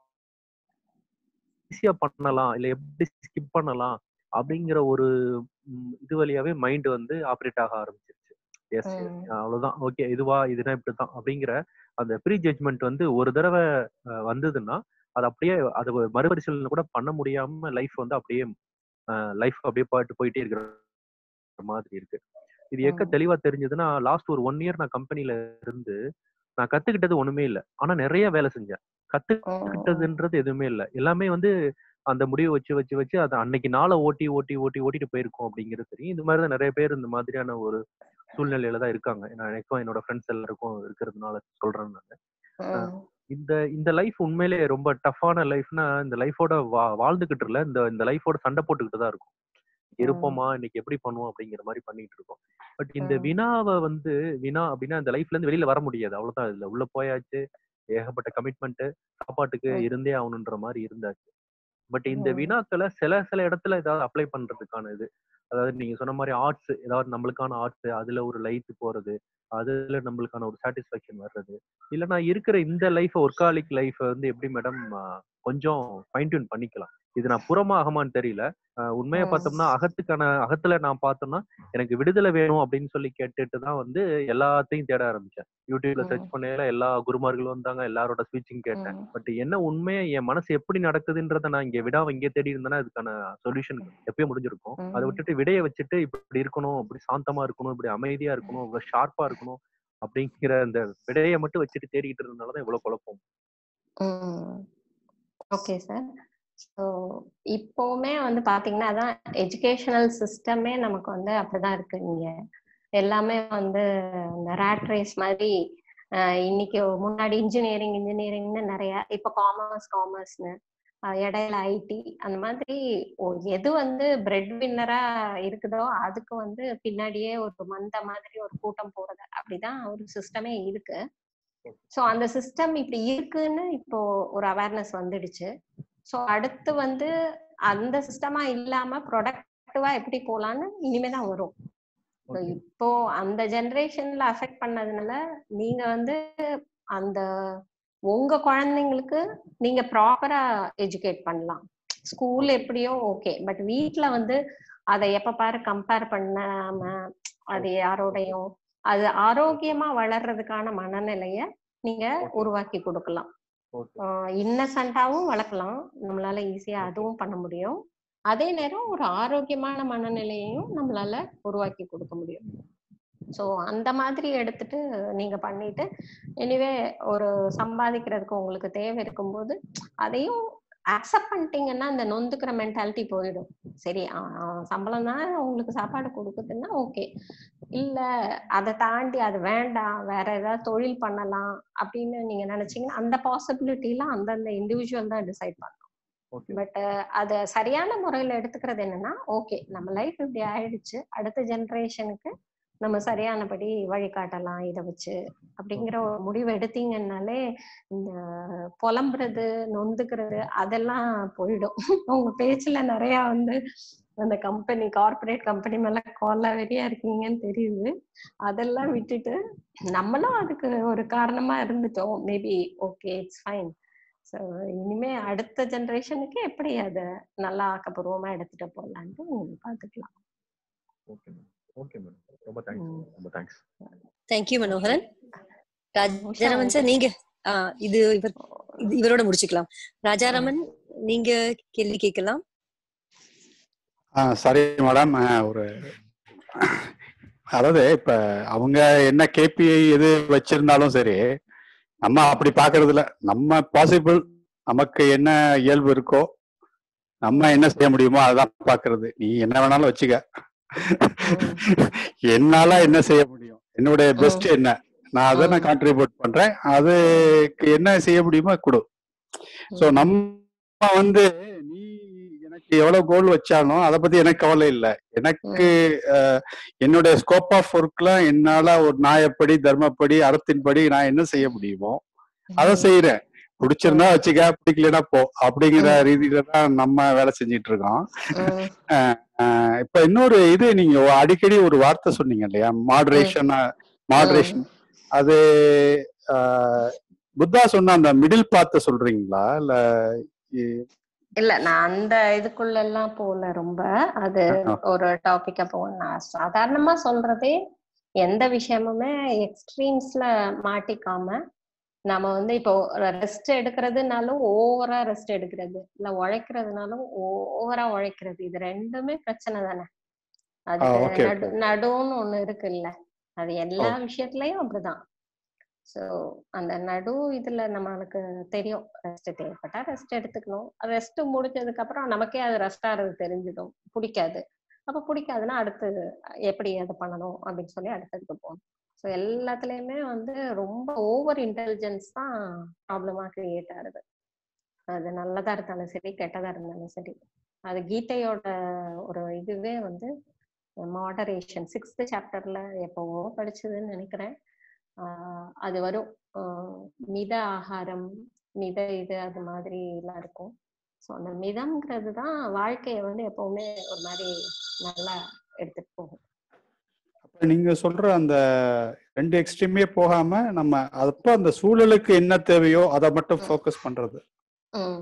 ஈஸியா பண்ணலாம் இல்ல எப்படி ஸ்கிப் பண்ணலாம் அப்படிங்கிற ஒரு ம், இது வழியாவே மைண்ட் வந்து ஆப்ரேட் ஆக ஆரம்பிச்சிருச்சு எஸ் ம். அவ்வளவுதான் ஓகே இதுவா இதுனா இப்படிதான் அப்படிங்கிற அந்த ப்ரீ ஜட்மெண்ட் வந்து ஒரு தடவை அஹ், வந்ததுன்னா அது அப்படியே அது ஒரு மறுபரிசீலனை கூட பண்ண முடியாம லைஃப் வந்து அப்படியே லைஃப் அப்படியே பாட்டு போயிட்டே இருக்கிற மாதிரி இருக்கு இது எக்க ம். தெளிவா தெரிஞ்சதுன்னா லாஸ்ட் ஒரு ஒன் இயர் நான் கம்பெனில இருந்து நான் கத்துக்கிட்டது ஒண்ணுமே இல்ல ஆனா நிறைய வேலை செஞ்சேன் கத்துக்கிட்டதுன்றது எதுவுமே இல்ல எல்லாமே வந்து அந்த முடிவை வச்சு வச்சு வச்சு அதை அன்னைக்கு நாளை ஓட்டி ஓட்டி ஓட்டி ஓட்டிட்டு போயிருக்கோம் அப்படிங்கிறது தெரியும் இந்த மாதிரி தான் நிறைய பேர் இந்த மாதிரியான ஒரு சூழ்நிலையில தான் இருக்காங்க நான் எனக்கும் என்னோட ஃப்ரெண்ட்ஸ் எல்லாருக்கும் இருக்கிறதுனால சொல்றேன் நான் ம், இந்த இந்த லைஃப் உண்மையிலே ரொம்ப டஃப்பான லைஃப்னா இந்த லைஃபோட வா வாழ்ந்துகிட்டு இல்ல இந்த இந்த லைஃபோட சண்டை போட்டுக்கிட்டு தான் இருக்கும் இருப்போமா இன்னைக்கு எப்படி பண்ணுவோம் அப்படிங்கிற மாதிரி பண்ணிட்டு இருக்கோம் பட் இந்த ம். வினாவை வந்து வினா அப்படின்னா அந்த லைஃப்ல இருந்து வெளியில வர முடியாது அவ்வளவுதான் இதுல உள்ள போயாச்சு ஏகப்பட்ட கமிட்மெண்ட் சாப்பாட்டுக்கு ம். இருந்தே ஆகணுன்ற மாதிரி இருந்தாச்சு பட் இந்த ம். வினாக்களை சில சில இடத்துல ஏதாவது அப்ளை பண்றதுக்கான இது அதாவது நீங்க சொன்ன மாதிரி ஆர்ட்ஸ் ஏதாவது நம்மளுக்கான ஆர்ட்ஸ் அதுல ஒரு லைட் போறது அதுல நம்மளுக்கான ஒரு சாட்டிஸ்ஃபேக்ஷன் வர்றது இல்லைன்னா இருக்கிற இந்த லைஃப் ஒர்க்காலிக் லைஃப் வந்து எப்படி மேடம் கொஞ்சம் ஃபைன் டியூன் பண்ணிக்கலாம் இது நான் புறமா அகமான்னு தெரியல ஆஹ் உண்மையை ம். பார்த்தோம்னா அகத்துக்கான அகத்துல நான் பார்த்தோம்னா எனக்கு விடுதலை வேணும் அப்படின்னு சொல்லி கேட்டுட்டு தான் வந்து எல்லாத்தையும் தேட ஆரம்பிச்சேன் யூடியூப்ல ம். சர்ச் பண்ணையில எல்லா குருமார்களும் வந்தாங்க எல்லாரோட ஸ்பீச்சும் கேட்டேன் ம். பட் என்ன உண்மையா என் மனசு எப்படி நடக்குதுன்றத நான் இங்க விடாம இங்கே தேடி இருந்தேன்னா இதுக்கான சொல்யூஷன் எப்பயும் முடிஞ்சிருக்கும் அதை ம். விட்டுட்டு விடையை வச்சுட்டு இப்படி இருக்கணும் இப்படி சாந்தமா இருக்கணும் இப்படி அமைதியா இருக்கணும் இவ்வளவு ஷார்ப்பா இருக்கணும் அப்படிங்கிற அந்த விடையை மட்டும் வச்சுட்டு தேடிக்கிட்டு இருந்தனாலதான் இவ்வளவு குழப்பம் ஓகே சார் ஸோ இப்போவுமே வந்து பாத்தீங்கன்னா அதான் எஜுகேஷனல் சிஸ்டமே நமக்கு வந்து அப்படிதான் இருக்கு இங்க எல்லாமே வந்து இந்த ரேட் ரேஸ் மாதிரி ஆஹ் இன்னைக்கு முன்னாடி இன்ஜினியரிங் இன்ஜினியரிங்னு நிறைய இப்போ காமர்ஸ் காமர்ஸ்னு இடையில ஐடி அந்த மாதிரி ஒ- எது வந்து பிரெட் வின்னரா இருக்குதோ அதுக்கு வந்து பின்னாடியே ஒரு மந்த மாதிரி ஒரு கூட்டம் போறது அப்படிதான் ஒரு சிஸ்டமே இருக்கு ஸோ அந்த சிஸ்டம் இப்படி இருக்குன்னு இப்போ ஒரு அவேர்னஸ் வந்துடுச்சு ஸோ அடுத்து வந்து அந்த சிஸ்டமா இல்லாம ப்ரொடக்டிவா எப்படி போலான்னு இனிமே தான் வரும் So Okay. இப்போ அந்த ஜெனரேஷன்ல அஃபெக்ட் பண்ணதுனால நீங்க வந்து அந்த உங்க குழந்தைங்களுக்கு நீங்க ப்ராப்பரா எஜுகேட் பண்ணலாம் ஸ்கூல் எப்படியோ ஓகே பட் வீட்ல வந்து அதை எப்ப பாரு கம்பேர் பண்ணாம அது யாரோடையும் அது ஆரோக்கியமா வளர்றதுக்கான மனநிலைய நீங்க உருவாக்கி கொடுக்கலாம் ஓகே இன்னசென்ட்டாவும் வளர்க்கலாம் நம்மளால ஈஸியா அதுவும் பண்ண முடியும் அதே நேரம் ஒரு ஆரோக்கியமான மனநிலையையும் நம்மளால உருவாக்கி கொடுக்க முடியும் ஸோ அந்த மாதிரி எடுத்துட்டு நீங்க பண்ணிட்டு எனிவே ஒரு சம்பாதிக்கிறதுக்கு உங்களுக்கு தேவை இருக்கும்போது அதையும் அக்செப்ட் பண்ணிட்டீங்கன்னா அந்த நொந்துக்கிற மென்டாலிட்டி போயிடும் சரி அவன் அவன் சம்பளம் தான் உங்களுக்கு சாப்பாடு கொடுக்குதுன்னா ஓகே இல்ல அதை தாண்டி அது வேண்டாம் வேற ஏதாவது தொழில் பண்ணலாம் அப்படின்னு நீங்க நினைச்சீங்கன்னா அந்த பாசிபிலிட்டிலாம் அந்தந்த இண்டிவிஜுவல் தான் டிசைட் பண்ணணும் ஓகே பட் அத சரியான முறையில எடுத்துக்கிறது என்னன்னா ஓகே நம்ம லைஃப் இப்படி ஆயிடுச்சு அடுத்த ஜெனரேஷனுக்கு நம்ம சரியானபடி வழிகாட்டலாம் இதை வச்சு அப்படிங்கிற ஒரு முடிவு எடுத்தீங்கன்னாலே இந்த புலம்புறது நொந்துக்கிறது அதெல்லாம் போயிடும் உங்க பேச்சுல நிறைய வந்து அந்த கம்பெனி கார்ப்பரேட் கம்பெனி மேல கோலாவெறியா இருக்கீங்கன்னு தெரியுது அதெல்லாம் விட்டுட்டு நம்மளும் அதுக்கு ஒரு காரணமா இருந்துட்டோம் maybe okay it's fine so இனிமே அடுத்த ஜெனரேஷனுக்கு எப்படி அதை நல்லா ஆக்கப்பூர்வமா எடுத்துட்டு போகலான்ட்டு நீங்க பாத்துக்கலாம் ஓகே மேம் ஓகே மேம் ரொம்ப தேங்க்ஸ் ரொம்ப thanks thank you Manoharan Rajaraman sir நீங்க ஆ, இது இவர் இது இவரோட முடிச்சுக்கலாம் ராஜாராமன் நீங்க கேள்வி கேட்கலாம் சாரி மேடம் ஒரு அதாவது இப்ப அவங்க என்ன கேபிஐ எது வச்சிருந்தாலும் சரி நம்ம அப்படி பாக்குறது இல்ல நம்ம பாசிபிள் நமக்கு என்ன இயல்பு இருக்கோ நம்ம என்ன செய்ய முடியுமோ அதான் பாக்குறது நீ என்ன வேணாலும் வச்சுக்க என்னால என்ன செய்ய முடியும் என்னுடைய பெஸ்ட் என்ன நான் அதை நான் கான்ட்ரிபியூட் பண்றேன் அதுக்கு என்ன செய்ய முடியுமோ கொடு சோ நம்ம வந்து நீ எனக்கு எவ்வளவு கோல் வச்சாலும் அதை பத்தி எனக்கு கவலை இல்லை எனக்கு அஹ், என்னுடைய ஸ்கோப் ஆஃப் ஒர்க்ல என்னால ஒரு நியாயப்படி தர்மப்படி அறத்தின்படி நான் என்ன செய்ய முடியுமோ அதை செய்யறேன் பிடிச்சிருந்தா வச்சுக்க பிடிக்கலனா போ அப்படிங்கிற ரீதியில தான் நம்ம வேலை செஞ்சிட்டு இருக்கோம் அஹ், அஹ், இப்ப இன்னொரு இது நீங்க அடிக்கடி ஒரு வார்த்தை சொன்னீங்க இல்லையா மாடரேஷன் மாடரேஷன் அது அஹ், புத்தா சொன்ன அந்த மிடில் பாத்த சொல்றீங்களா இல்ல இ- இல்ல நான் அந்த இதுக்குள்ள எல்லாம் போல ரொம்ப அது ஒரு டாபிக்கா போக நான் சாதாரணமா சொல்றதே எந்த விஷயமுமே எக்ஸ்ட்ரீம்ஸ்ல மாட்டிக்காம நம்ம வந்து இப்போ ரெஸ்ட் எடுக்கிறதுனாலும் ஓவரா ரெஸ்ட் எடுக்கிறது இல்ல உழைக்கிறதுனாலும் ஓவரா உழைக்கிறது இது ரெண்டுமே பிரச்சனை தானே அதுக்கு okay, நடு நடுவுன்னு ஒண்ணு இருக்குல்ல அது எல்லா விஷயத்துலயும் அப்படிதான் சோ அந்த நடு இதுல நம்மளுக்கு தெரியும் ரெஸ்ட் தேவைப்பட்டா ரெஸ்ட் எடுத்துக்கணும் ரெஸ்ட் முடிஞ்சதுக்கு அப்புறம் நமக்கே அது ரெஸ்ட் ஆறது தெரிஞ்சிடும் பிடிக்காது அப்ப பிடிக்காதுன்னா அடுத்து எப்படி அதை பண்ணணும் அப்படின்னு சொல்லி அடுத்ததுக்கு போகணும் ஸோ எல்லாத்துலயுமே வந்து ரொம்ப ஓவர் இன்டெலிஜென்ஸ் தான் ப்ராப்ளமா கிரியேட் ஆகுது அது நல்லதா இருந்தாலும் சரி கெட்டதா இருந்தாலும் சரி அது கீதையோட ஒரு இதுவே வந்து மாடரேஷன் சிக்ஸ்த் சாப்டர்ல எப்பவோ படிச்சதுன்னு நினைக்கிறேன் ஆஹ் அது வரும் ஆஹ் மித ஆகாரம் மித இது அது மாதிரி எல்லாம் இருக்கும் ஸோ அந்த மிதம்ங்கிறது தான் வாழ்க்கையை வந்து எப்பவுமே ஒரு மாதிரி நல்லா எடுத்துட்டு போகும் அப்ப நீங்க சொல்ற அந்த ரெண்டு எக்ஸ்ட்ரீமே போகாம நம்ம அப்ப அந்த சூழலுக்கு என்ன தேவையோ அதை மட்டும் ஃபோக்கஸ் பண்றது உம்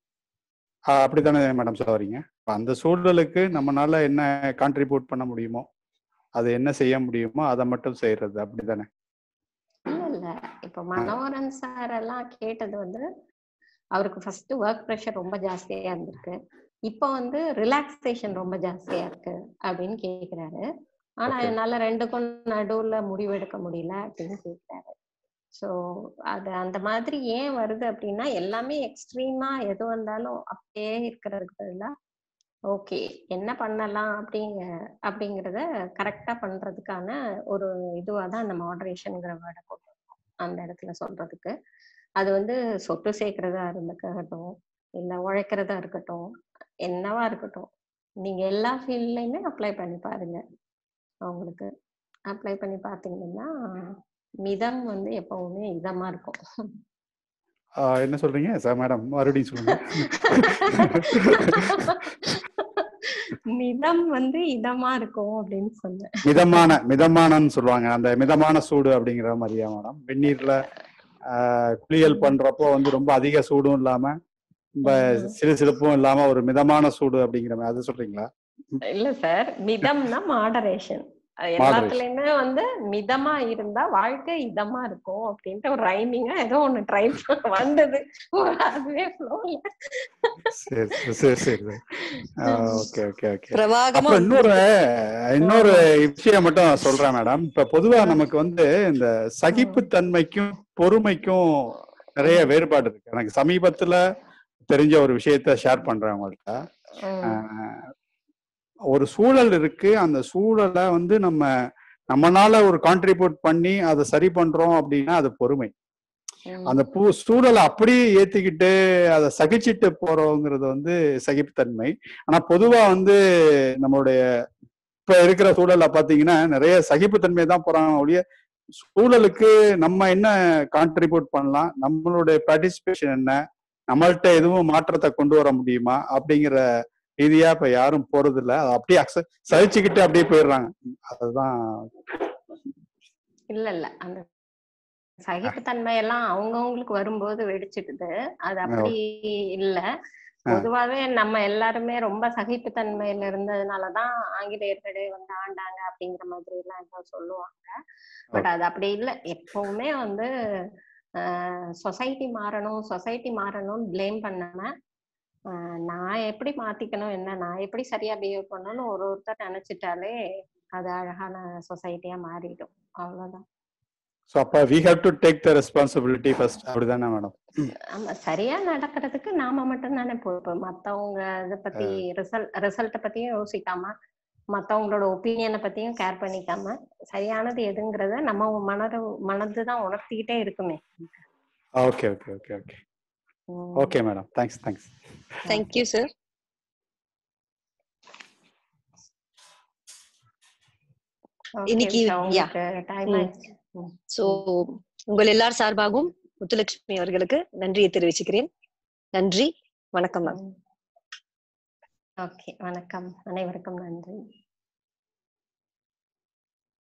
ஆஹ் அப்படித்தானே மேடம் சொல்ல வரீங்க அப்ப அந்த சூழலுக்கு நம்மனால என்ன கான்ட்ரிபியூட் பண்ண முடியுமோ அது என்ன செய்ய முடியுமோ அதை மட்டும் செய்யறது அப்படிதானே இல்ல இல்ல இப்போ மனோகரன் சார் எல்லாம் கேட்டது வந்து அவருக்கு ஃபர்ஸ்ட் ஒர்க் ப்ரெஷர் ரொம்ப ஜாஸ்தியா இருந்திருக்கு இப்போ வந்து ரிலாக்ஸேஷன் ரொம்ப ஜாஸ்தியா இருக்கு அப்படின்னு கேக்குறாரு ஆனா Okay. என்னால ரெண்டுக்கும் நடுவுல முடிவெடுக்க முடியல அப்படின்னு கேக்குறாரு ஸோ அது அந்த மாதிரி ஏன் வருது அப்படின்னா எல்லாமே எக்ஸ்ட்ரீமா எது வந்தாலும் அப்படியே இருக்கிறதுக்கு பதிலா ஓகே என்ன பண்ணலாம் அப்படிங்க அப்படிங்கிறத கரெக்டா பண்றதுக்கான ஒரு இதுவா தான் அந்த மாடரேஷன்ங்கிற வேர்டை கொண்டு வரோம் அந்த இடத்துல சொல்றதுக்கு அது வந்து சொத்து சேர்க்கறதா இருக்கட்டும் இல்ல உழைக்கிறதா இருக்கட்டும் என்னவா இருக்கட்டும் நீங்க எல்லா ஃபீல்ட்லயுமே அப்ளை பண்ணி பாருங்க அவங்களுக்கு அப்ளை பண்ணி பார்த்தீங்கன்னா மிதம் வந்து எப்பவுமே இதமா இருக்கும் ஆஹ் என்ன சொல்றீங்க சார் மேடம் மறுபடியும் சொல்லுங்க மிதம் வந்து இதமா இருக்கும் அப்படின்னு சொன்னேன் மிதமான மிதமானன்னு சொல்லுவாங்க அந்த மிதமான சூடு அப்படிங்கிற மாதிரியா மேடம் வெந்நீர்ல ஆஹ் குளியல் பண்றப்போ வந்து ரொம்ப அதிக சூடும் இல்லாம ரொம்ப சிறு சிறப்பும் இல்லாம ஒரு மிதமான சூடு அப்படிங்கிற மாதிரி அது சொல்றீங்களா இல்ல சார் மிதம்னா மாடரேஷன் அஹ் Moderation. எல்லாத்துலயுமே வந்து மிதமா இருந்தா வாழ்க்கை இதமா இருக்கும் அப்படின்ட்டு ஒரு ரைமிங்கா ஏதோ ஒண்ணு ட்ரை வந்தது அதுவே ஃப்ளோல சரி சரி சரி சரி ஓகே ஓகே ஓகே பிரவாகமா அப்புறம் இன்னொரு இன்னொரு விஷயம் மட்டும் சொல்றேன் மேடம் இப்ப பொதுவா நமக்கு வந்து இந்த சகிப்புத்தன்மைக்கும் பொறுமைக்கும் நிறைய வேறுபாடு இருக்கு எனக்கு சமீபத்துல தெரிஞ்ச ஒரு விஷயத்த ஷேர் பண்றேன் உங்கள்ட்ட ஆஹ் ஒரு சூழல் இருக்கு அந்த சூழலை வந்து நம்ம நம்மனால ஒரு கான்ட்ரிபியூட் பண்ணி அதை சரி பண்றோம் அப்படின்னா அது பொறுமை அந்த பூ சூழலை அப்படியே ஏத்திக்கிட்டு அதை சகிச்சிட்டு போறோங்கிறது வந்து சகிப்புத்தன்மை ஆனா பொதுவா வந்து நம்மளுடைய இப்ப இருக்கிற சூழல்ல பாத்தீங்கன்னா நிறைய சகிப்புத்தன்மை தான் போறாங்க ஒழிய சூழலுக்கு நம்ம என்ன கான்ட்ரிபியூட் பண்ணலாம் நம்மளுடைய பார்ட்டிசிபேஷன் என்ன நம்மள்ட்ட எதுவும் மாற்றத்தை கொண்டு வர முடியுமா அப்படிங்கிற ரீதியா இப்ப யாரும் போறது இல்ல அதை அப்படியே அக்செப்ட் சகிச்சுக்கிட்டு அப்படியே போயிடுறாங்க அதுதான் இல்ல இல்ல அந்த சகிப்புத்தன்மை எல்லாம் அவங்கவங்களுக்கு வரும்போது வெடிச்சிடுது அது அப்படி இல்ல பொதுவாவே நம்ம எல்லாருமே ரொம்ப சகிப்புத்தன்மையில இருந்ததுனாலதான் ஆங்கிலேயர்களே வந்து ஆண்டாங்க அப்படிங்கிற மாதிரி எல்லாம் ஏதோ சொல்லுவாங்க பட் அது அப்படி இல்ல எப்பவுமே வந்து சொசைட்டி மாறணும் சொசைட்டி மாறணும்னு பிளேம் பண்ணாம ஆஹ் நான் எப்படி மாத்திக்கணும் என்ன நான் எப்படி சரியா பிஹேவ் பண்ணணும்னு ஒரு ஒருத்தர் நினைச்சிட்டாலே அது அழகான சொசைட்டியா மாறிடும் அவ்வளவுதான் ஸோ அப்ப we have to take the responsibility first அப்படிதானே மேடம் ஆமா சரியா நடக்கிறதுக்கு நாம மட்டும் தானே பொறுப்பு மத்தவங்க இதை பத்தி ரிசல்ட் ரிசல்ட்டை பத்தியும் யோசிக்காம மத்தவங்களோட ஒப்பீனியனை பத்தியும் கேர் பண்ணிக்காம சரியானது எதுங்கிறத நம்ம மனது மனது தான் உணர்த்திக்கிட்டே இருக்குமே okay okay okay okay okay madam thanks thanks thank you sir இன்னைக்கு யா டைம் ஆயிடுச்சு சோ உங்கள் எல்லார் சார்பாகவும் முத்துலட்சுமி அவர்களுக்கு நன்றியை தெரிவிச்சுக்கிறேன் நன்றி வணக்கம் மேம் ஓகே வணக்கம் அனைவருக்கும் நன்றி